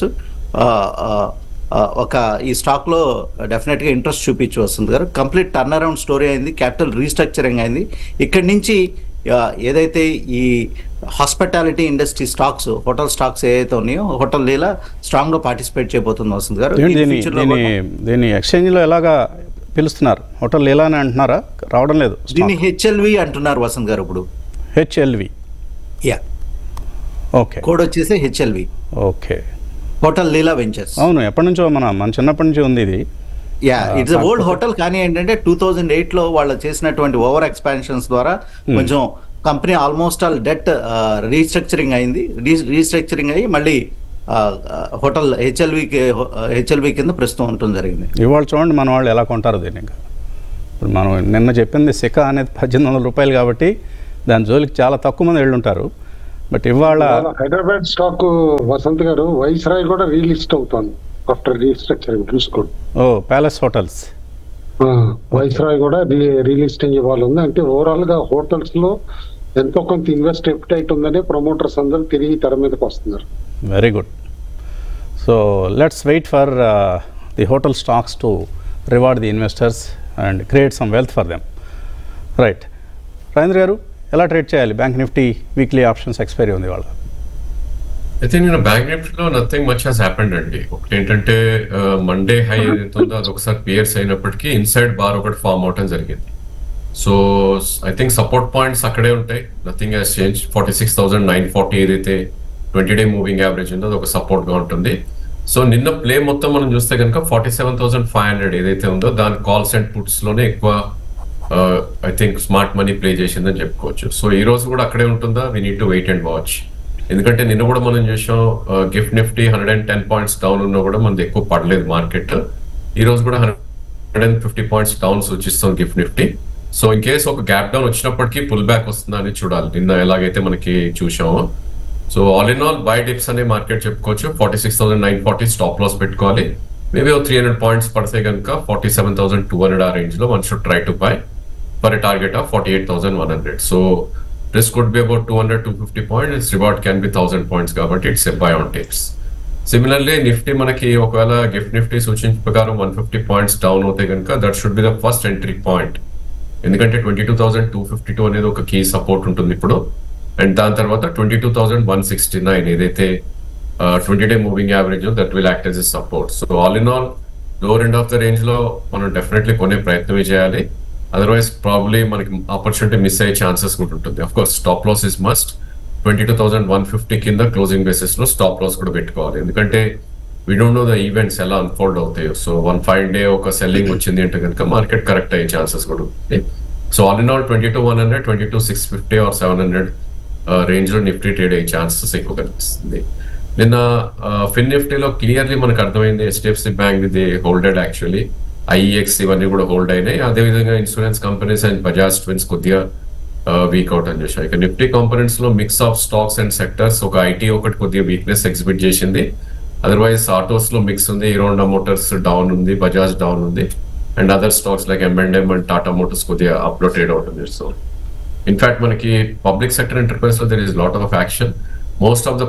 S3: ఒక ఈ స్టాక్లో డెఫినెట్గా ఇంట్రెస్ట్ చూపించి వస్తుంది గారు కంప్లీట్ టర్న్ అరౌండ్ స్టోరీ అయింది క్యాపిటల్ రీస్ట్రక్చరింగ్ అయింది ఇక్కడి నుంచి ఆ, ఏదైతే ఈ hospitality industry stocks hotel stocks ఏదైతే ఉన్నాయో హోటల్ లీలా స్ట్రాంగ్ గా పార్టిసిపేట్ చేయబోతుంది వస్తుంది గారు
S1: ఏంటి
S3: ఇది
S1: దీన్ని
S3: future లో
S1: దీన్ని
S3: కూడా-
S1: దీన్ని ఎక్స్చేంజ్లో ఎలాగా పిలుస్తున్నారు హోటల్ ఎలా అని అంటున్నారా రావడం లేదు
S3: దీన్ని హెచ్ఎల్వి అంటున్నారు వసంత్ గారు ఇప్పుడు
S1: హెచ్ఎల్వి
S3: యా
S1: ఓకే
S3: కోడ్ వచ్చేసి HLV
S1: okay
S3: hotel Leela ventures
S1: అవును ఎప్పటి నుంచో మన మన చిన్నప్పటి నుంచి ఉంది ఇది
S3: యా ఇట్స్ ఓల్డ్ హోటల్ కానీ ఏంటంటే టూ థౌజండ్ ఎయిట్ లో వాళ్ళు చేసినటువంటి ఓవర్ ఎక్స్పాన్షన్స్ ద్వారా కొంచెం company almost all debt restructuring అయింది రీస్ట్రక్చరింగ్ అయ్యి మళ్ళీ హోటల్ హెచ్ఎల్వికి హెచ్ఎల్వి కింద ప్రస్తుతం ఉంటుంది జరిగింది
S1: ఇవాళ చూడండి మన వాళ్ళు ఎలా కొంటారు దీన్ని ఇంకా ఇప్పుడు మనం నిన్న చెప్పింది సిక అనేది పద్దెనిమిది వందల రూపాయలు కాబట్టి దాని జోలికి చాలా తక్కువ మంది వెళ్ళుంటారు బట్ ఇవాళ
S2: ఇవాళ హైదరాబాద్ స్టాక్ వసంత్ గారు వైస్రాయ్ కూడా రీలిస్ట్ అవుతోంది ఆఫ్టర్ రీస్ట్రక్చరింగ్ చూసుకోండి
S1: ఓ ప్యాలెస్ హోటల్స్
S2: ఆ, వైస్రాయ్ కూడా రీలిస్టింగ్ ఇవ్వాలి ఉంది అంటే ఓవరాల్ గా హోటల్స్ లో ఎంతో కొంత ఇన్వెస్ట్ ఎప్టైట్ ఉందని ప్రమోటర్స్ అందరూ తిరిగి తెర మీదకి వస్తున్నారు
S1: very good so let's wait for the hotel stocks to reward the investors and create some wealth for them right Rajendra గారు ఎలా ట్రేడ్ చేయాలి bank Nifty weekly options expiry ఉంది వాళ్ళ
S4: అయితే నేను బ్యాంక్ నిఫ్టీలో నథింగ్ మచ్ హాస్ హ్యాపెండ్ అండి ఒకటి ఏంటంటే మండే హై ఏదైతే ఉందో అది ఒకసారి పియర్స్ అయినప్పటికీ ఇన్సైడ్ బార్ ఒకటి ఫామ్ అవటం జరిగింది so I think support points అక్కడే ఉంటాయి nothing has change forty six thousand nine forty ఏదైతే ట్వంటీ డే మూవింగ్ యావరేజ్ ఉందో అది ఒక సపోర్ట్ గా ఉంటుంది సో నిన్న ప్లే మొత్తం మనం చూస్తే కనుక forty seven thousand five hundred ఏదైతే ఉందో దాని కాల్స్ అండ్ పుట్స్ లోనే ఎక్కువ I think smart money play చేసిందని చెప్పుకోవచ్చు సో ఈ రోజు కూడా అక్కడే ఉంటుందా we need to wait and watch ఎందుకంటే నిన్న కూడా మనం చూసాం GIFT Nifty hundred and ten points down ఉన్నా కూడా మనది ఎక్కువ పడలేదు మార్కెట్ ఈ రోజు కూడా hundred and fifty points down సూచిస్తుంది GIFT Nifty so in case ఒక గ్యాప్ డౌన్ వచ్చినప్పటికీ పుల్ బ్యాక్ వస్తుందా అని చూడాలి నిన్న ఎలాగైతే మనకి చూసామో so all in all buy dips అనే మార్కెట్ చెప్పుకోవచ్చు forty six thousand nine forty stop loss పెట్టుకోవాలి మేబీ ఓ త్రీ హండ్రెడ్ పాయింట్స్ పడితే కనుక forty seven thousand two hundred ఆ రేంజ్ లో one should try to buy for a target of forty eight thousand one hundred so risk could be about two hundred two fifty points reward can B thousand points కాబట్టి it's a buy on dips similarly Nifty మనకి ఒకవేళ గిఫ్ట్ నిఫ్టీ సూచించిన ప్రకారం వన్ ఫిఫ్టీ పాయింట్స్ డౌన్ అవుతాయి కనుక that should be the first entry point ఎందుకంటే twenty two thousand two fifty two అనేది ఒక కీ సపోర్ట్ ఉంటుంది ఇప్పుడు అండ్ దాని తర్వాత twenty two thousand one sixty nine ఏదైతే twenty day moving average that will act as support so all in all lower end of the range లో మనం డెఫినెట్లీ కొనే ప్రయత్నమే చేయాలి అదర్వైజ్ ప్రాబ్లీ మనకి ఆపర్చునిటీ మిస్ అయ్యే ఛాన్సెస్ కూడా ఉంటుంది of course stop loss is must twenty two thousand one fifty కింద క్లోజింగ్ బేసిస్ లో స్టాప్ లాస్ కూడా పెట్టుకోవాలి ఎందుకంటే we don't know the events ఎలా అన్ఫోల్డ్ అవుతాయో సో వన్ ఫైవ్ డే ఒక సెల్లింగ్ వచ్చింది అంటే కనుక మార్కెట్ కరెక్ట్ అయ్యే ఛాన్సెస్ కూడా ఉంది so all in all twenty two one hundred twenty two six fifty or seven hundred range లో నిఫ్టీ ట్రేడ్ అయ్యే ఛాన్సెస్ ఎక్కువ కనిపిస్తుంది నిన్న ఫిన్ నిఫ్టీలో క్లియర్లీ మనకు అర్థమైంది హెచ్డిఎఫ్సి బ్యాంక్ ఇది హోల్డెడ్ యాక్చువల్లీ ఐఈఎక్స్ ఇవన్నీ కూడా హోల్డ్ అయినాయి అదేవిధంగా insurance companies and Bajaj twins కొద్దిగా వీక్ అవుట్ అని చూసాం ఇక నిఫ్టీ కాంపనెంట్స్ లో mix of stocks and sectors ఒక ఐటీ ఒకటి కొద్దిగా వీక్నెస్ ఎగ్జిబిట్ చేసింది అదర్వైజ్ ఆటోస్ లో మిక్స్ ఉంది హీరోండా మోటార్స్ డౌన్ ఉంది బజాజ్ డౌన్ ఉంది and other stocks like M and M and Tata motors కొద్దిగా అప్లో ట్రేడ్ అవుతుంది సో ఇన్ఫాక్ట్ మనకి పబ్లిక్ సెక్టర్ ఎంటర్ప్రైజ్ లో there is lot of action most of the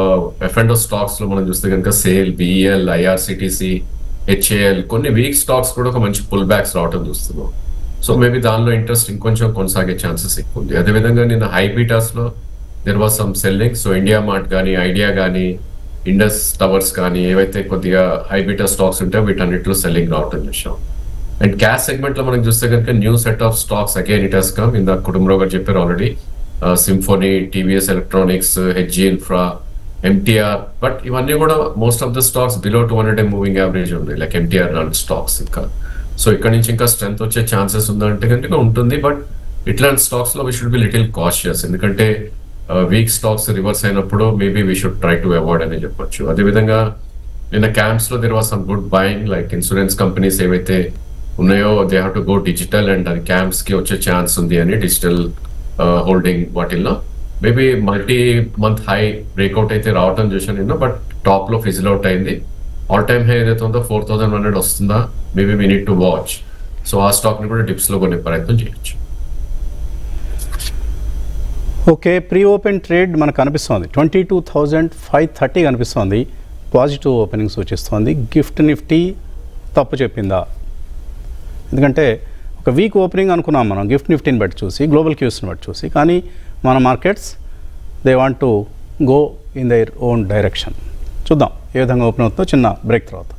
S4: F and stocks లో మనం చూస్తే కనుక సేల్ బిఈఎల్ ఐఆర్సిటిసి హెచ్ఏఎల్ కొన్ని వీక్ స్టాక్స్ కూడా ఒక మంచి పుల్ బ్యాక్స్ రావటం చూస్తున్నాం సో మేబీ దానిలో ఇంట్రెస్ట్ ఇంకొంచెం కొనసాగే ఛాన్సెస్ ఎక్కువ ఉంది అదేవిధంగా నిన్న హైబీటాస్ లో there was some selling so IndiaMART కానీ ఐడియా కానీ ఇండస్ టవర్స్ కానీ ఏవైతే కొద్దిగా హైబీటా స్టాక్స్ ఉంటాయో వీటన్నిటిలో సెల్లింగ్ రావటం చూసాం అండ్ క్యాష్ సెగ్మెంట్ లో మనం చూస్తే కనుక new set of stocks again it has come ఇందా కుటుంబరావు గారు చెప్పారు already Symphony TVS electronics HG infra MTR but ఇవన్నీ కూడా most of the stocks below two hundred moving average ఉంది లైక్ ఎంటీఆర్ లాంటి స్టాక్స్ ఇంకా సో ఇక్కడ నుంచి ఇంకా స్ట్రెంత్ వచ్చే ఛాన్సెస్ ఉందంటే కనుక ఉంటుంది బట్ ఇట్లాంటి స్టాక్స్ లో we should be little cautious ఎందుకంటే వీక్ స్టాక్స్ రివర్స్ అయినప్పుడు maybe we should try to avoid అని చెప్పొచ్చు అదేవిధంగా నిన్న క్యాంప్స్ లో there was some good buying like insurance companies ఏవైతే ఉన్నాయో they have to go digital and అది క్యాంప్స్ కి వచ్చే ఛాన్స్ ఉంది అని డిజిటల్ హోల్డింగ్ వాటిల్లో maybe multi month high breakout అయితే రావటం చూసాను నిన్న బట్ టాప్ లో ఫిజిల్ అవుట్ అయింది ఆల్ టైమ్ హై ఏదైతే ఉందో ఫోర్ థౌసండ్ హండ్రెడ్ వస్తుందా maybe we need to watch so ఆ స్టాక్ ని కూడా డిప్స్ లో కొనే ప్రయత్నం చేయొచ్చు
S1: ఓకే ప్రీ ఓపెన్ ట్రేడ్ మనకు కనిపిస్తోంది twenty two thousand five thirty కనిపిస్తోంది పాజిటివ్ ఓపెనింగ్ సూచిస్తోంది గిఫ్ట్ నిఫ్టీ తప్పు చెప్పిందా ఎందుకంటే ఒక వీక్ ఓపెనింగ్ అనుకున్నాం మనం గిఫ్ట్ నిఫ్టీని బట్టి చూసి గ్లోబల్ క్యూస్ని బట్టి చూసి కానీ మన markets they want to go in their own direction చూద్దాం ఏ విధంగా ఓపెన్ అవుతుందో చిన్న బ్రేక్ తర్వాత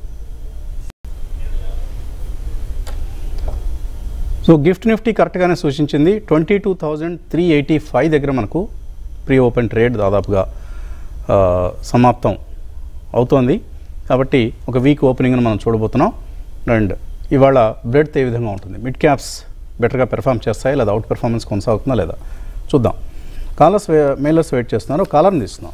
S1: సో గిఫ్ట్ నిఫ్టీ కరెక్ట్గానే సూచించింది twenty two thousand three eighty five దగ్గర మనకు ప్రీ ఓపెన్ ట్రేడ్ దాదాపుగా ఆ, సమాప్తం అవుతోంది కాబట్టి ఒక వీక్ ఓపెనింగ్ని మనం చూడబోతున్నాం అండ్ ఇవాళ బ్రెడ్ ఏ విధంగా ఉంటుంది మిడ్ క్యాప్స్ బెటర్గా పెర్ఫామ్ చేస్తాయి లేదా అవుట్ పెర్ఫార్మెన్స్ కొనసాగుతుందా లేదా చూద్దాం కాలర్స్ మెయిలర్స్ వెయిట్ చేస్తున్నారు కాలర్ని తీస్తున్నాం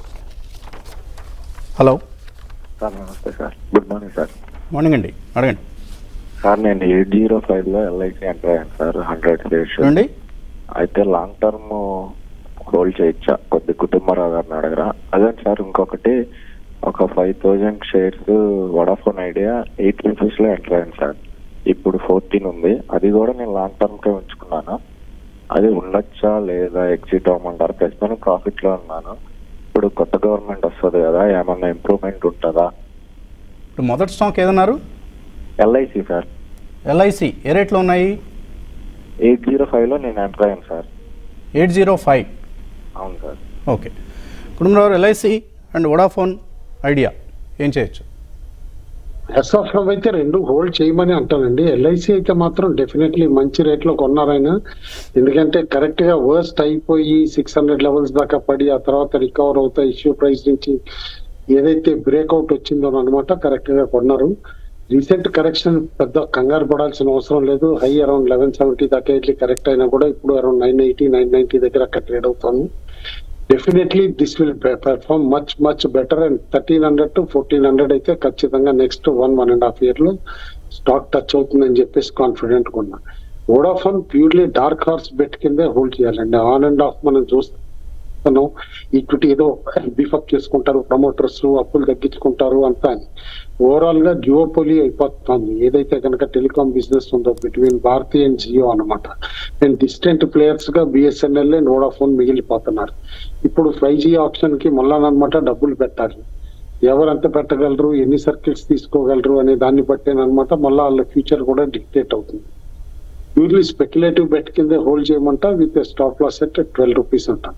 S1: హలో
S5: సార్ నమస్తే sir good morning sir
S1: morning అండి అడగండి
S5: సార్ నేను ఎయిట్ జీరో ఫైవ్ లో ఎల్ఐసి ఎంటర్ అయ్యాను సార్ హండ్రెడ్ షేర్స్
S1: చూడండి
S5: అయితే లాంగ్ టర్మ్ హోల్డ్ చేయొచ్చా కొద్ది కుటుంబరావు గారిని అడగరా అదే సార్ ఇంకొకటి ఒక five thousand shares Vodafone Idea eight rupees లో ఎంటర్ అయ్యాను సార్ ఇప్పుడు ఫోర్టీన్ ఉంది అది కూడా నేను లాంగ్ టర్మ్ కే ఉంచుకున్నాను అది ఉండొచ్చా లేదా ఎగ్జిట్ అవ్వమంటారు ప్రస్తుతం ప్రాఫిట్ లో ఉన్నాను ఇప్పుడు కొత్త గవర్నమెంట్ వస్తుంది కదా ఏమన్నా ఇంప్రూవ్మెంట్ ఉంటుందా
S1: ఇప్పుడు మొదటి స్టాక్ ఏదన్నారు
S5: ఎల్ఐసి సార్
S1: ఎల్ఐసి ఏ రేట్లో ఉన్నాయి
S5: ఎయిట్ జీరో ఫైవ్ లో నేను ఎంటర్ అయ్యాను సార్
S1: ఎయిట్ జీరో ఫైవ్
S5: అవును sir
S1: okay Kutumbarao LIC and Vodafone Idea ఏం చేయొచ్చు
S2: ఎస్ ఆఫ్ నవ్ అయితే రెండు హోల్డ్ చేయమని అంటానండి ఎల్ఐసి అయితే మాత్రం డెఫినెట్లీ మంచి రేట్ లో కొన్నారైనా ఎందుకంటే కరెక్ట్ గా వర్స్ట్ అయిపోయి సిక్స్ హండ్రెడ్ లెవెల్స్ దాకా పడి ఆ తర్వాత రికవర్ అవుతాయి ఇష్యూ ప్రైస్ నుంచి ఏదైతే బ్రేక్అవుట్ వచ్చిందో అనమాట కరెక్ట్ గా కొన్నారు రీసెంట్ కరెక్షన్ పెద్ద కంగారు పడాల్సిన అవసరం లేదు హై అరౌండ్ లెవెన్ సెవెంటీ దాకా వెళ్ళి కరెక్ట్ అయినా కూడా ఇప్పుడు around nine eighty nine ninety దగ్గర అక్కడ ట్రేడ్ అవుతాను definitely this will perform much much better and thirteen hundred to fourteen hundred అయితే ఖచ్చితంగా next one one and half year లో స్టాక్ టచ్ అవుతుందని చెప్పేసి కాన్ఫిడెంట్ ఉన్నా Vodafone purely dark horse bet కిందే హోల్డ్ చేయాలండి ఆన్ అండ్ ఆఫ్ మనం చూస్తున్నాం ఈక్విటీ ఏదో బీఫప్ చేసుకుంటారు ప్రమోటర్స్ అప్పులు తగ్గించుకుంటారు అంతా అని ఓవరాల్ గా జియోపోలి అయిపోతుంది ఏదైతే కనుక టెలికాం బిజినెస్ ఉందో బిట్వీన్ భారతీ అండ్ జియో అనమాట అండ్ డిస్టెంట్ ప్లేయర్స్ గా బిఎస్ఎన్ఎల్ అండ్ వోడాఫోన్ మిగిలిపోతున్నారు ఇప్పుడు ఫైవ్ జీ ఆప్షన్ కి మళ్ళానమాట డబ్బులు పెట్టాలి ఎవరు ఎంత పెట్టగలరు ఎన్ని సర్కిల్స్ తీసుకోగలరు అనే దాన్ని బట్టేనమాట మళ్ళీ వాళ్ళ ఫ్యూచర్ కూడా డిక్టేట్ అవుతుంది ప్యూర్లీ స్పెక్యులేటివ్ బెట్ కింద హోల్డ్ చేయమంట with stop loss at twelve rupees అంట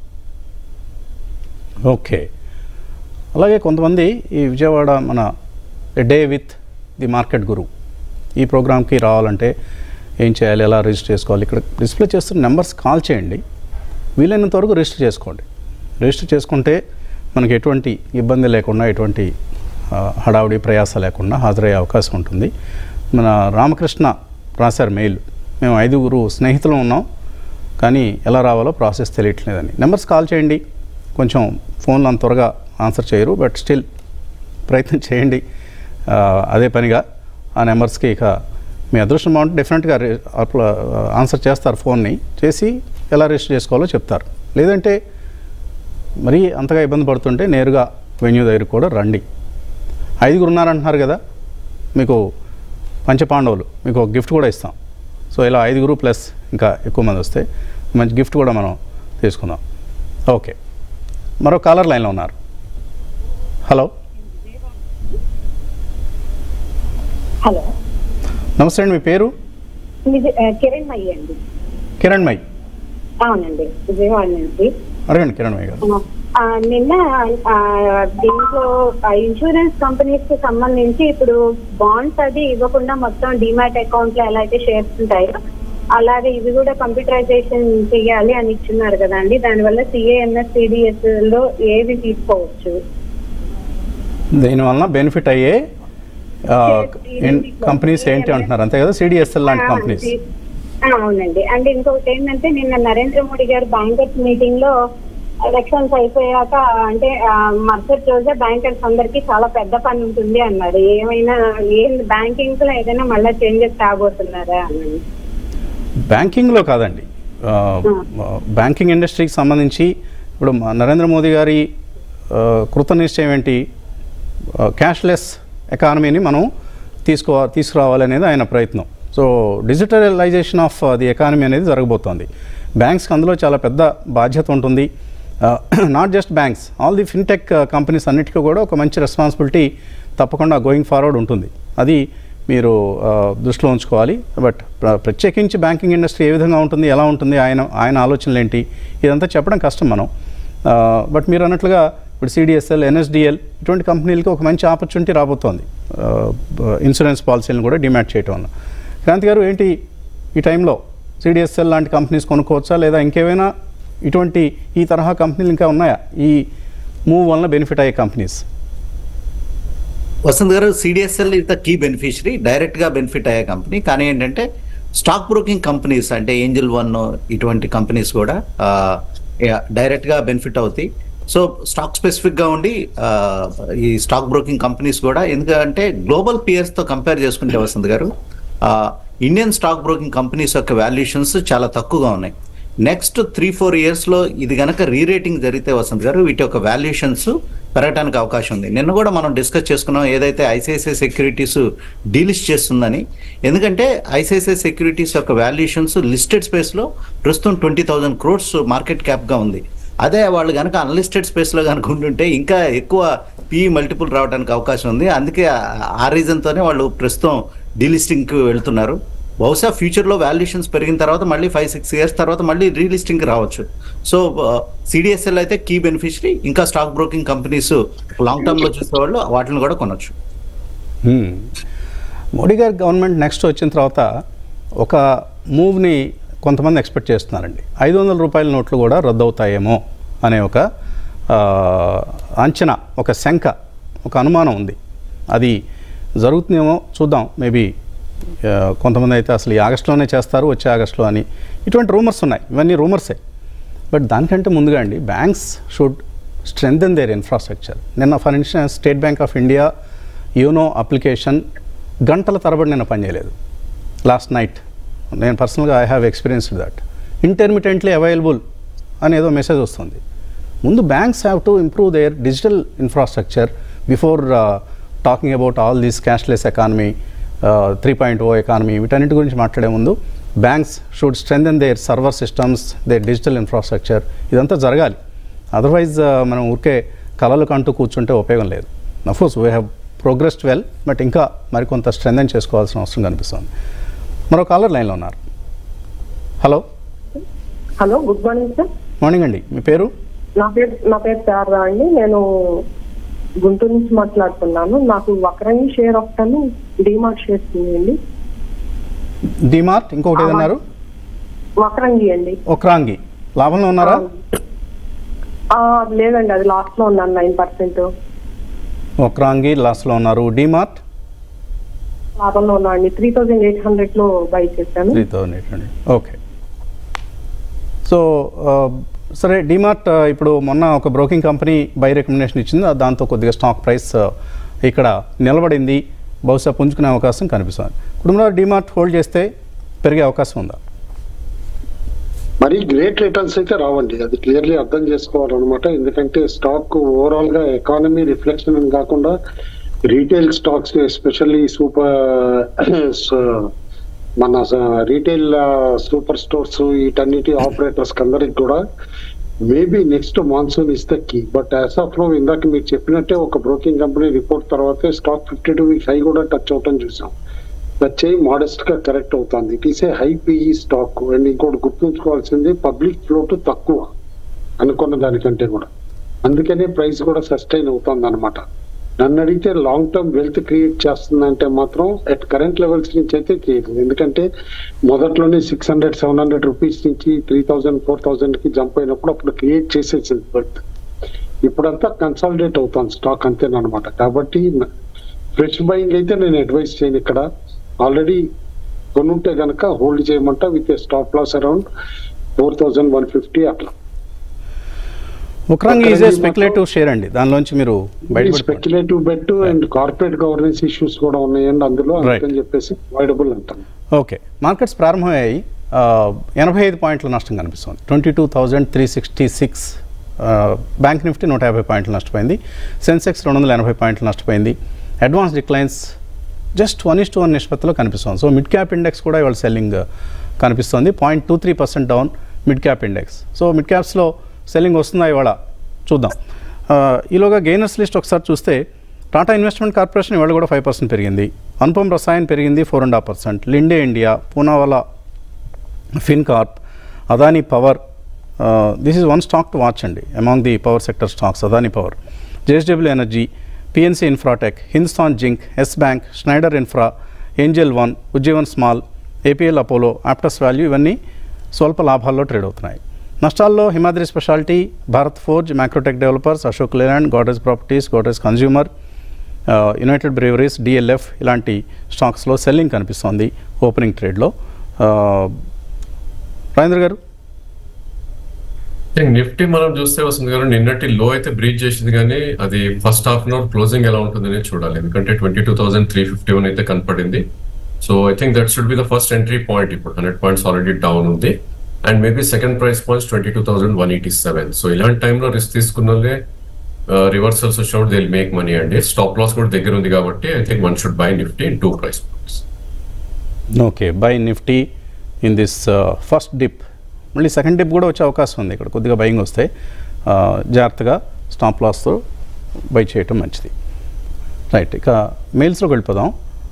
S1: ఓకే అలాగే కొంతమంది ఈ విజయవాడ మన డే విత్ ది మార్కెట్ గురు ఈ ప్రోగ్రామ్కి రావాలంటే ఏం చేయాలి ఎలా రిజిస్టర్ చేసుకోవాలి ఇక్కడ డిస్ప్లే చేస్తున్న నెంబర్స్ కాల్ చేయండి వీలైనంత వరకు రిజిస్టర్ చేసుకోండి రిజిస్టర్ చేసుకుంటే మనకి ఎటువంటి ఇబ్బంది లేకుండా ఎటువంటి ఆ, హడావుడి ప్రయాస లేకుండా హాజరయ్యే అవకాశం ఉంటుంది మన రామకృష్ణ రాశారు మెయిల్ మేము ఐదుగురు స్నేహితులు ఉన్నాం కానీ ఎలా రావాలో ప్రాసెస్ తెలియట్లేదని నెంబర్స్ కాల్ చేయండి కొంచెం ఫోన్లో అంత త్వరగా ఆన్సర్ చేయరు బట్ స్టిల్ ప్రయత్నం చేయండి ఆ, అదే పనిగా ఆ నెంబర్స్కి ఇక మీ అదృష్టం బాగుంటే డెఫినెట్గా రి- అప్ల ఆన్సర్ చేస్తారు ఫోన్ని చేసి ఎలా రిజిస్టర్ చేసుకోవాలో చెప్తారు లేదంటే మరీ అంతగా ఇబ్బంది పడుతుంటే నేరుగా వెన్యూ దగ్గర కూడా రండి ఐదుగురు ఉన్నారంటున్నారు కదా మీకు పంచపాండవులు మీకు ఒక గిఫ్ట్ కూడా ఇస్తాం సో ఇలా ఐదుగురు ప్లస్ ఇంకా ఎక్కువ మంది వస్తే మంచి గిఫ్ట్ కూడా మనం తీసుకుందాం ఓకే మరో కాలర్ లైన్లో ఉన్నారు హలో
S6: హలో
S1: నమస్తే అండి మీ పేరు
S6: ఇది ఆ, కిరణ్ మయ్య అండి
S1: కిరణ్ మై
S6: అవునండి విజయవాడ నుంచి
S1: అడగండి కిరణ్ మై గారు
S6: ఆ, నిన్న ఆ, దీంట్లో ఇన్సూరెన్స్ కంపెనీస్ కి సంబంధించి ఇప్పుడు బాండ్స్ అది ఇవ్వకుండా మొత్తం డిమాట్ అకౌంట్ లో ఎలా అయితే షేర్స్ ఉంటాయో అలాగే ఇవి కూడా కంప్యూటరైజేషన్ చేయాలి అని ఇచ్చున్నారు కదండి దానివల్ల సిఏఎంఎస్ సిడిఎస్ లో ఏవి తీసుకోవచ్చు
S1: దీనివల్ల బెనిఫిట్ అయ్యే కంపెనీస్ ఏంటి అంటున్నారు అంతే కదా సిడిఎస్ఎల్ లాంటి కంపెనీస్
S6: ఆ, అవునండి అండ్ ఇంకొకటి ఏంటంటే నిన్న నరేంద్ర మోడీ గారు బ్యాంకర్స్ మీటింగ్ లో ఎలక్షన్స్ అయిపోయాక అంటే ఆ, మరుసటి రోజే బ్యాంకర్స్ అందరికి చాలా పెద్ద పని ఉంటుంది అన్నారు ఏమైనా ఏం బ్యాంకింగ్ లో ఏదైనా మళ్ళీ చేంజెస్ కాబోతున్నారా అన్నది
S1: బ్యాంకింగ్లో కాదండి ఆ, బ్యాంకింగ్ ఇండస్ట్రీకి సంబంధించి ఇప్పుడు మా నరేంద్ర మోదీ గారి ఆ, కృత నిశ్చయం ఏంటి క్యాష్లెస్ ఎకానమీని మనం తీసుకో తీసుకురావాలనేది ఆయన ప్రయత్నం so digitalisation of the economy అనేది జరగబోతోంది బ్యాంక్స్కి అందులో చాలా పెద్ద బాధ్యత ఉంటుంది not just banks all the fintech companies అన్నిటికీ కూడా ఒక మంచి రెస్పాన్సిబిలిటీ తప్పకుండా గోయింగ్ ఫార్వర్డ్ ఉంటుంది అది మీరు ఆ, దృష్టిలో ఉంచుకోవాలి బట్ ప్ర- ప్రత్యేకించి బ్యాంకింగ్ ఇండస్ట్రీ ఏ విధంగా ఉంటుంది ఎలా ఉంటుంది ఆయన ఆయన ఆలోచనలు ఏంటి ఇదంతా చెప్పడం కష్టం మనం ఆ, బట్ మీరు అన్నట్లుగా ఇప్పుడు సిడిఎస్ఎల్ ఎన్ఎస్డిఎల్ ఇటువంటి కంపెనీలకి ఒక మంచి ఆపర్చునిటీ రాబోతోంది ఆ, బ- ఇన్సూరెన్స్ పాలసీలను కూడా డిమాండ్ చేయటం వల్ల క్రాంతి గారు ఏంటి ఈ టైంలో సిడిఎస్ఎల్ లాంటి కంపెనీస్ కొనుక్కోవచ్చా లేదా ఇంకేమైనా ఇటువంటి ఈ తరహా కంపెనీలు ఇంకా ఉన్నాయా ఈ మూవ్ వలన బెనిఫిట్ అయ్యే కంపెనీస్
S3: వసంత్ గారు CDSL is the key beneficiary direct గా బెనిఫిట్ అయ్యే కంపెనీ కానీ ఏంటంటే స్టాక్ బ్రోకింగ్ కంపెనీస్ అంటే ఏంజిల్ వన్ ఇటువంటి కంపెనీస్ కూడా డైరెక్ట్ గా బెనిఫిట్ అవుతాయి సో స్టాక్ స్పెసిఫిక్ గా ఉండి ఆ, ఈ స్టాక్ బ్రోకింగ్ కంపెనీస్ కూడా ఎందుకంటే గ్లోబల్ పియర్స్ తో కంపేర్ చేసుకుంటే వసంత్ గారు ఆ, ఇండియన్ స్టాక్ బ్రోకింగ్ కంపెనీస్ యొక్క వాల్యుయేషన్స్ చాలా తక్కువగా ఉన్నాయి నెక్స్ట్ త్రీ ఫోర్ ఇయర్స్ లో ఇది గనక రీరేటింగ్ జరిగితే వసంత్ గారు వీటి యొక్క వాల్యుయేషన్స్ పెరగడానికి అవకాశం ఉంది నిన్న కూడా మనం డిస్కస్ చేసుకున్నాం ఏదైతే ఐసిఐసిఐ సెక్యూరిటీస్ డీలిస్ట్ చేస్తుందని ఎందుకంటే ఐసిఐసిఐ సెక్యూరిటీస్ యొక్క వాల్యుయేషన్స్ లిస్టెడ్ స్పేస్ లో ప్రస్తుతం twenty thousand crores market cap గా ఉంది అదే వాళ్ళు కనుక అన్లిస్టెడ్ స్పేస్ లో కనుక ఉంటుంటే ఇంకా ఎక్కువ పి మల్టిపుల్ రావడానికి అవకాశం ఉంది అందుకే ఆ- ఆ రీజన్ తోనే వాళ్ళు ప్రస్తుతం డీలిస్టింగ్ కి వెళ్తున్నారు బహుశా ఫ్యూచర్ లో వాల్యుయేషన్స్ పెరిగిన తర్వాత మళ్ళీ ఫైవ్ సిక్స్ ఇయర్స్ తర్వాత మళ్ళీ రీలిస్టింగ్ రావచ్చు సో సిడిఎస్ఎల్ అయితే కీ బెనిఫిషరీ ఇంకా stock broking companies long term లో చూసేవాళ్ళు వాటిని కూడా కొనొచ్చు
S1: Hmm. మోడీ గారి గవర్నమెంట్ నెక్స్ట్ వచ్చిన తర్వాత ఒక మూవ్ని కొంతమంది ఎక్స్పెక్ట్ చేస్తున్నారండి ఐదు వందల రూపాయల నోట్లు కూడా రద్దు అవుతాయేమో అనే ఒక ఆ, అంచనా ఒక శంక ఒక అనుమానం ఉంది అది జరుగుతుందేమో చూద్దాం మేబీ కొంతమంది అయితే అసలు ఈ ఆగస్టులోనే చేస్తారు వచ్చే ఆగస్టులో అని ఇటువంటి రూమర్స్ ఉన్నాయి ఇవన్నీ రూమర్సే బట్ దానికంటే ముందుగా అండి banks should strengthen their infrastructure నిన్న for instance State Bank of India YONO application గంటల తరబడి నిన్న పనిచేయలేదు లాస్ట్ నైట్ నేను పర్సనల్గా I have experienced that intermittently available అనేదో మెసేజ్ వస్తుంది ముందు banks have to improve their digital infrastructure before talking about all these cashless economy three point O economy వీటన్నిటి గురించి మాట్లాడే ముందు banks should strengthen their server systems their digital infrastructure ఇదంతా జరగాలి అదర్వైజ్ మనం ఊరికే కళలు కంటూ కూర్చుంటే ఉపయోగం లేదు of course we have progressed well but ఇంకా మరికొంత స్ట్రెంథెన్ చేసుకోవాల్సిన అవసరం కనిపిస్తుంది మరో కాలర్ లైన్లో ఉన్నారు hello
S7: hello good morning sir
S1: morning అండి మీ పేరు
S7: నా పేరు నా పేరు శారదా అండి నేను గుంటూరు నుంచి మాట్లాడుతున్నాను నాకు వక్రంగి షేర్ ఒకటను డిమార్ట్ షేర్స్ ఉన్నాయండి
S1: డిమార్ట్ ఇంకొకటి ఏదన్నారు
S7: వక్రంగి అండి
S1: ఒక్రాంగి లాభంలో ఉన్నారా
S7: ఆ, లేదండి అది లాస్ట్ లో ఉన్నాను నైన్ పర్సెంట్
S1: ఒక్రాంగి లాస్ట్లో ఉన్నారు డిమార్ట్
S7: లాభంలో ఉన్నా అండి త్రీ థౌజండ్ ఎయిట్ హండ్రెడ్ లో బై చేశాను
S1: three thousand eight hundred okay so ఆ, సరే డిమార్ట్ ఆ, ఇప్పుడు మొన్న ఒక బ్రోకింగ్ కంపెనీ బై రికమెండేషన్ ఇచ్చింది ఆ దాంతో కొద్దిగా స్టాక్ ప్రైస్ ఆ, ఇక్కడ నిలబడింది బహుశా పుంజుకునే అవకాశం కనిపిస్తుంది కుటుంబంలో డిమార్ట్ హోల్డ్ చేస్తే పెరిగే అవకాశం ఉందా
S2: మరి గ్రేట్ రిటర్న్స్ అయితే రావండి అది క్లియర్లీ అర్థం చేసుకోవాలన్నమాట ఎందుకంటే స్టాక్ ఓవరాల్ గా ఎకానమీ రిఫ్లెక్షన్ అని కాకుండా రీటైల్ స్టాక్స్ ఎస్పెషల్లీ సూపర్ మన రీటైల్ సూపర్ స్టోర్స్ వీటన్నిటి ఆపరేటర్స్ అందరికి కూడా maybe next monsoon is the key but as of లో ఇందాక మీరు చెప్పినట్టే ఒక బ్రోకింగ్ కంపెనీ రిపోర్ట్ తర్వాతే stock fifty two weeks high కూడా టచ్ అవటం చూసాం వచ్చే మోడెస్ట్ గా కరెక్ట్ అవుతుంది it is a high PE stock and ఇంకోటి గుర్తుంచుకోవాల్సింది పబ్లిక్ ఫ్లోట్ తక్కువ అనుకున్న దానికంటే కూడా అందుకనే ప్రైస్ కూడా సస్టైన్ అవుతుంది అనమాట నన్ను అడిగితే లాంగ్ టర్మ్ వెల్త్ క్రియేట్ చేస్తుందంటే మాత్రం అట్ కరెంట్ లెవెల్స్ నుంచి అయితే చేయదు ఎందుకంటే మొదట్లోనే six hundred seven hundred rupees నుంచి త్రీ థౌసండ్ ఫోర్ థౌసండ్ కి జంప్ అయినప్పుడు అప్పుడు క్రియేట్ చేసేసింది వెల్త్ ఇప్పుడంతా కన్సాలిడేట్ అవుతాను స్టాక్ అంతేనమాట కాబట్టి ఫ్రెష్ బయింగ్ అయితే నేను అడ్వైస్ చేయను ఇక్కడ ఆల్రెడీ కొనుంటే గనక హోల్డ్ చేయమంట with stop loss around four thousand one fifty అట్లా
S1: Vakrangee is a speculative share అండి దానిలోంచి మీరు బయటపడిపోండి
S2: speculative bet and corporate governance issues కూడా ఉన్నాయండి అందులో
S1: Right.
S2: అందుకని చెప్పేసి అవైలబుల్ అంటాను
S1: ఓకే మార్కెట్స్ ప్రారంభమయ్యాయి ఆ, ఎనభై ఐదు పాయింట్ల నష్టం కనిపిస్తుంది twenty two thousand three sixty six bank Nifty నూట యాభై పాయింట్లు నష్టపోయింది సెన్సెక్స్ రెండు వందల ఎనభై పాయింట్లు నష్టపోయింది advance declines just one is to one నిష్పత్తిలో కనిపిస్తుంది సో మిడ్ క్యాప్ ఇండెక్స్ కూడా ఇవాళ సెల్లింగ్ కనిపిస్తుంది point two three percent down mid cap index so mid క్యాప్స్లో సెల్లింగ్ వస్తుందా ఇవాళ చూద్దాం ఆ, ఈలోగా గెయినర్స్ లిస్ట్ ఒకసారి చూస్తే టాటా ఇన్వెస్ట్మెంట్ కార్పొరేషన్ ఇవాళ కూడా ఫైవ్ పర్సెంట్ పెరిగింది అనుపమ్ రసాయన్ పెరిగింది four and half percent Linde India Poonawalla Fincorp Adani Power this is one stock to watch అండి among the power sector stocks Adani Power JSW Energy PNC Infratech Hindustan Zinc Yes Bank Schneider Infra Angel One Ujjivan Small APL Apollo Aptus Value ఇవన్నీ స్వల్ప లాభాల్లో ట్రేడ్ అవుతున్నాయి నష్టాల్లో Himadri Speciality Bharat Forge Macrotech Developers Ashok Leyland Godrej Properties Godrej Consumer United Breweries DLF ఇలాంటి స్టాక్స్లో సెల్లింగ్ కనిపిస్తోంది ఓపెనింగ్ ట్రేడ్లో రాజేంద్ర గారు
S4: నిఫ్టీ మనం చూస్తే వస్తుంది గారు నిన్నటి లో అయితే బ్రీచ్ చేసింది కానీ అది first half an hour closing ఎలా ఉంటుందని చూడాలి ఎందుకంటే twenty two thousand three fifty one అయితే కనపడింది so I think that should be the first entry point ఇప్పుడు హండ్రెడ్ పాయింట్స్ ఆల్రెడీ డౌన్ ఉంది and maybe second price points twenty two thousand one eighty seven so ఇలాంటి టైంలో రిస్క్ తీసుకున్న రివర్సల్స్ వచ్చినప్పుడు దే మేక్ మనీ అండి స్టాప్ లాస్ కూడా దగ్గర ఉంది కాబట్టి I think one should by Nifty in two price points
S1: okay buy Nifty in this first dip మళ్ళీ సెకండ్ డిప్ కూడా వచ్చే అవకాశం ఉంది ఇక్కడ కొద్దిగా బయింగ్ వస్తే ఆ, జాగ్రత్తగా స్టాప్ లాస్తో బై చేయటం మంచిది రైట్ ఇక మెయిల్స్లోకి వెళ్ళిపోదాం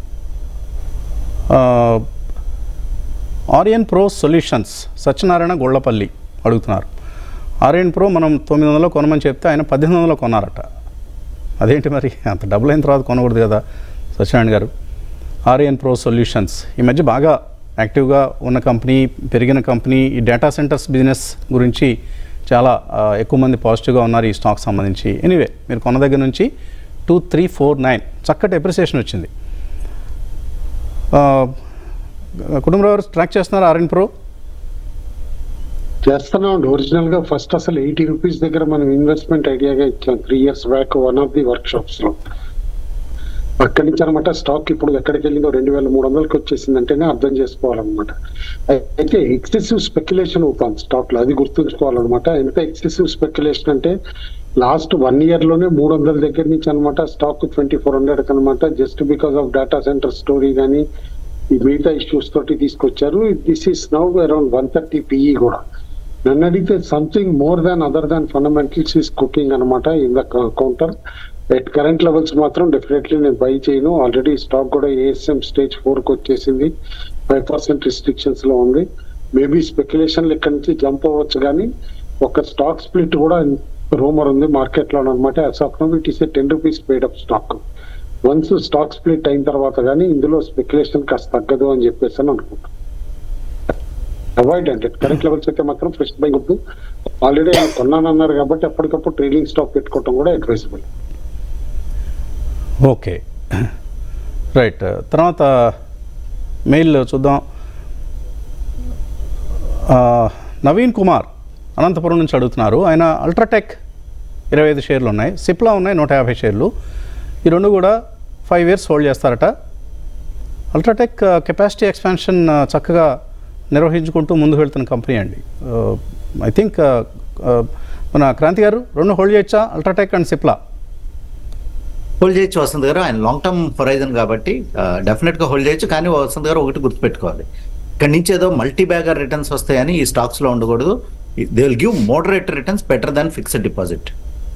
S1: Aurionpro Solutions Satyanarayana Gollapalli అడుగుతున్నారు ఆరియన్ ప్రో మనం తొమ్మిది వందలు కొనమని చెప్తే ఆయన పద్దెనిమిది వందలు కొన్నారట అదేంటి మరి అంత డబ్బులు అయిన తర్వాత కొనకూడదు కదా సత్యనారాయణ గారు ఆర్ఎన్ ప్రో సొల్యూషన్స్ ఈ మధ్య బాగా యాక్టివ్గా ఉన్న కంపెనీ పెరిగిన కంపెనీ ఈ డేటా సెంటర్స్ బిజినెస్ గురించి చాలా ఆ, ఎక్కువ మంది పాజిటివ్గా ఉన్నారు ఈ స్టాక్ సంబంధించి ఎనీవే మీరు కొన్న దగ్గర నుంచి టూ త్రీ ఫోర్ నైన్ చక్కటి ఎప్రిసియేషన్ వచ్చింది ఆ, కుటుంబరావు ట్రాక్ చేస్తున్నారు ఆర్ఎన్ ప్రో
S2: చేస్తున్నాం ఒరిజినల్ గా ఫస్ట్ అసలు ఎయిటీ రూపీస్ దగ్గర మనం ఇన్వెస్ట్మెంట్ ఐడియాగా ఇచ్చాం three years back one of the workshops లో అక్కడి నుంచి అనమాట స్టాక్ ఇప్పుడు ఎక్కడికి వెళ్ళిందో రెండు వేల మూడు వందలకి వచ్చేసిందంటేనే అర్థం చేసుకోవాలన్నమాట అయితే ఎక్సెసివ్ స్పెక్యులేషన్ అవుతుంది స్టాక్ లో అది గుర్తుంచుకోవాలన్నమాట ఎంత ఎక్సెసివ్ స్పెక్యులేషన్ అంటే లాస్ట్ వన్ ఇయర్ లోనే మూడు వందల దగ్గర నుంచి అనమాట స్టాక్ ట్వంటీ ఫోర్ హండ్రెడ్ అనమాట just because of data centre story కానీ ఈ మిగతా ఇష్యూస్ తోటి తీసుకొచ్చారు this is now around one thirty PE కూడా నన్ను అడిగితే something more than other than fundamentals is cooking అనమాట in the counter at current levels మాత్రం డెఫినెట్లీ నేను బై చేయను ఆల్రెడీ స్టాక్ కూడా ఏఎస్ఎం స్టేజ్ ఫోర్ కి వచ్చేసింది ఫైవ్ పర్సెంట్ రిస్ట్రిక్షన్స్ లో ఉంది మేబీ స్పెక్యులేషన్ ఇక్కడ నుంచి జంప్ అవ్వచ్చు కానీ ఒక స్టాక్ స్ప్లిట్ కూడా రూమర్ ఉంది మార్కెట్ లో అనమాట as of now it is a ten rupees paid up stock once stock split అయిన తర్వాత కానీ ఇందులో స్పెక్యులేషన్ కాస్త తగ్గదు అని చెప్పేసి అని అనుకుంటున్నాను అవాయిడ్ అంటే కరెంట్ లెవెల్స్ అయితే మాత్రం ఫ్రెష్ బై వద్దు ఆల్రెడీ ఆయన కొన్నానన్నారు కాబట్టి అప్పటికప్పుడు ట్రేడింగ్ స్టాక్ పెట్టుకోవడం కూడా అడ్వైజబుల్
S1: ఓకే రైట్ తర్వాత మెయిల్ చూద్దాం ఆ, నవీన్ కుమార్ అనంతపురం నుంచి అడుగుతున్నారు ఆయన అల్ట్రాటెక్ ఇరవై ఐదు షేర్లు ఉన్నాయి సిప్లా ఉన్నాయి నూట యాభై షేర్లు ఈ రెండు కూడా ఫైవ్ ఇయర్స్ హోల్డ్ చేస్తారట అల్ట్రాటెక్ కెపాసిటీ ఎక్స్పాన్షన్ చక్కగా నిర్వహించుకుంటూ ముందుకు వెళ్తున్న కంపెనీ అండి ఐ థింక్ మన క్రాంతి గారు రెండు హోల్డ్ చేయొచ్చా అల్ట్రాటెక్ అండ్ సిప్లా
S3: హోల్డ్ చేయొచ్చు వసంత్ గారు ఆయన లాంగ్ టర్మ్ హొరైజన్ కాబట్టి డెఫినెట్ గా హోల్డ్ చేయొచ్చు కానీ వసంత్ గారు ఒకటి గుర్తుపెట్టుకోవాలి ఇక్కడ నుంచి ఏదో మల్టీ బ్యాగర్ రిటర్న్స్ వస్తాయని ఈ స్టాక్స్ లో ఉండకూడదు they will give moderate returns better than fixed deposit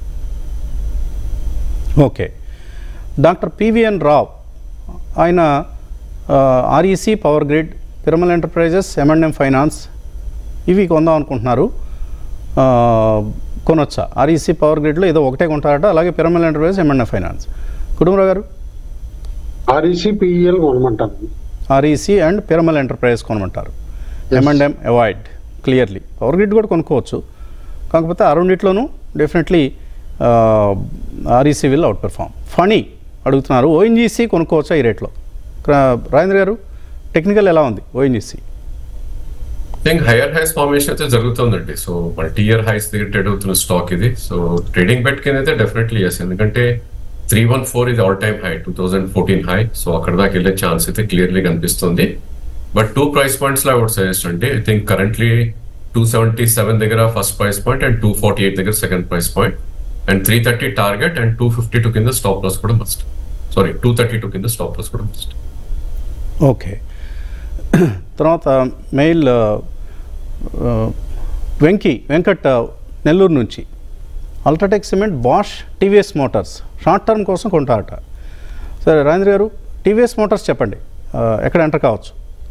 S1: okay doctor PVN Rao ఆయన REC Power Grid Piramal Enterprises M and M Finance ఇవి కొందాం అనుకుంటున్నారు ఆ, కొనొచ్చా ఆర్ఈసి పవర్ గ్రిడ్లో ఏదో ఒకటే కొంటారట అలాగే Piramal Enterprises M and M Finance Kutumbarao గారు
S2: ఆర్ఈసి పిఈఎల్ కొనమంటాను
S1: ఆర్ఈసి అండ్ పిరమల్ ఎంటర్ప్రైజెస్ కొనమంటారు M and M avoid clearly Power Grid కూడా కొనుక్కోవచ్చు కాకపోతే ఆ రెండిట్లోనూ definitely REC will outperform Phani అడుగుతున్నారు ఓఎన్జీసీ కొనుక్కోవచ్చా ఈ రేట్లో క్రా- రాజేంద్ర గారు టెక్నికల్ ఎలా ఉంది ONGC
S4: think higher highs formation అయితే జరుగుతుందండి సో మల్టీ ఇయర్ హైస్ దగ్గర ట్రేడ్ అవుతున్న స్టాక్ ఇది సో ట్రేడింగ్ బెట్ కింద అయితే డెఫినెట్లీ ఎస్ ఎందుకంటే త్రీ వన్ ఫోర్ ఇది all time high two thousand fourteen high so అక్కడ దాకా వెళ్ళే ఛాన్స్ అయితే క్లియర్లీ కనిపిస్తుంది బట్ టూ ప్రైస్ పాయింట్స్ లో వుడ్ సజెస్ట్ అండి I think currently two seventy seven దగ్గర first price point and two forty eight దగ్గర second price point and three thirty target and two fifty two కింద స్టాప్ లాస్ కూడా must sorry two thirty two కింద స్టాప్ లాస్ కూడా బెస్ట్
S1: ఓకే తర్వాత మెయిల్ ఆ, ఆ, వెంకీ వెంకట్ ఆ, నెల్లూరు నుంచి UltraTech Cement Bosch TVS Motors short term కోసం కొంటారట సరే రాజేంద్ర గారు టీవీఎస్ మోటార్స్ చెప్పండి ఆ, ఎక్కడ ఎంటర్ కావచ్చు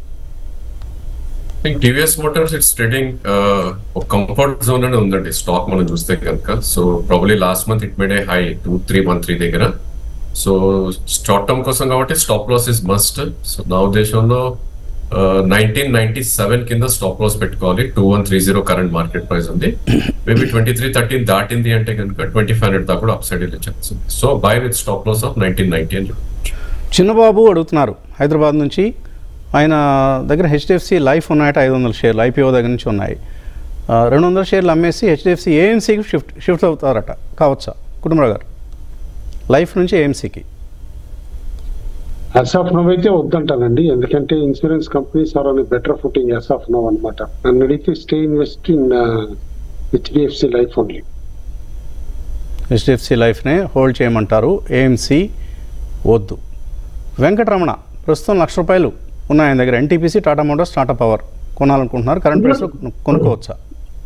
S4: think TVS Motors it's trading ఒక కంఫర్ట్ జోన్ అనే ఉందండి స్టాక్ మనం చూస్తే కనుక so probably last month it made a high two three one three దగ్గర సో షార్ట్ టర్మ్ కోసం కాబట్టి stop loss is must so నా ఉద్దేశంలో నైన్టీన్ నైన్టీ సెవెన్ కింద స్టాప్ లాస్ పెట్టుకోవాలి two one three zero current market price ఉంది మేబీ ట్వంటీ త్రీ థర్టీన్ దాటింది అంటే కనుక ట్వంటీ ఫైవ్ హండ్రెడ్ దాకా కూడా అప్ సైడ్ వెళ్ళే ఛాన్స్ ఉంది so buy with stop loss of nineteen ninety అని చెప్పచ్చు
S1: చిన్నబాబు అడుగుతున్నారు హైదరాబాద్ నుంచి ఆయన దగ్గర హెచ్డిఎఫ్సి లైఫ్ ఉన్నాయట ఐదు వందల షేర్లు ఐపీఓ దగ్గర నుంచి ఉన్నాయి ఆ, రెండు వందల షేర్లు అమ్మేసి హెచ్డిఎఫ్సి ఏఎంసీకి షిఫ్ట్ షిఫ్ట్ అవుతారట కావచ్చా కుటుంబరావు గారు లైఫ్ నుంచి ఏఎంసీకి
S2: యాజ్ ఆఫ్ నవ్ అయితే వద్దంటానండి ఎందుకంటే insurance companies are on better footing as of now అనమాట నన్ను అడిగితే stay invest in HDFC Life only
S1: HDFC లైఫ్నే హోల్డ్ చేయమంటారు ఏఎంసీ వద్దు వెంకటరమణ ప్రస్తుతం లక్ష రూపాయలు ఉన్నాయి ఆయన దగ్గర NTPC Tata Motors Tata Power కొనాలనుకుంటున్నారు కరెంట్ ప్రైస్లో కొను- కొనుక్కోవచ్చా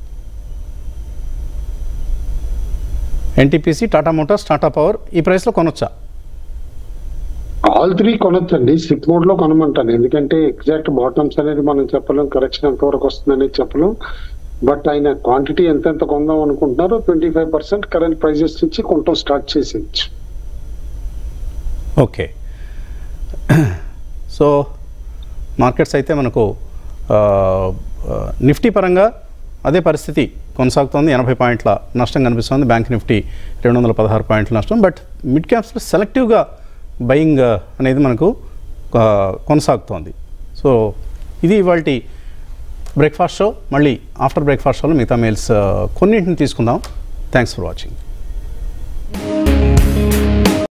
S1: NTPC Tata Motors Tata Power ఈ ప్రైస్లో కొనొచ్చా
S2: ఆల్ త్రీ కొనొచ్చండి సిప్ మోడ్ లో కొనమంటాను ఎందుకంటే ఎగ్జాక్ట్ బాటమ్స్ అనేది మనం చెప్పలేం కరెక్షన్ ఎంత వరకు వస్తుంది అనేది చెప్పలేం బట్ ఆయన క్వాంటిటీ ఎంత ఎంత కొందాం అనుకుంటున్నారో twenty five percent current prices నుంచి కొంటాం స్టార్ట్ చేసేయచ్చు
S1: ఓకే సో మార్కెట్స్ అయితే మనకు ఆ, ఆ, నిఫ్టీ పరంగా అదే పరిస్థితి కొనసాగుతోంది ఎనభై పాయింట్ల నష్టం కనిపిస్తోంది బ్యాంక్ నిఫ్టీ రెండు వందల పదహారు పాయింట్ల నష్టం బట్ మిడ్ క్యాప్స్లో సెలెక్టివ్గా బయింగ్ అనేది మనకు ఆ, కొనసాగుతోంది సో ఇది ఇవాళ బ్రేక్ఫాస్ట్ షో మళ్ళీ ఆఫ్టర్ బ్రేక్ఫాస్ట్ షోలో మిగతా మెయిల్స్ కొన్నింటిని తీసుకుందాం థ్యాంక్స్ ఫర్ వాచింగ్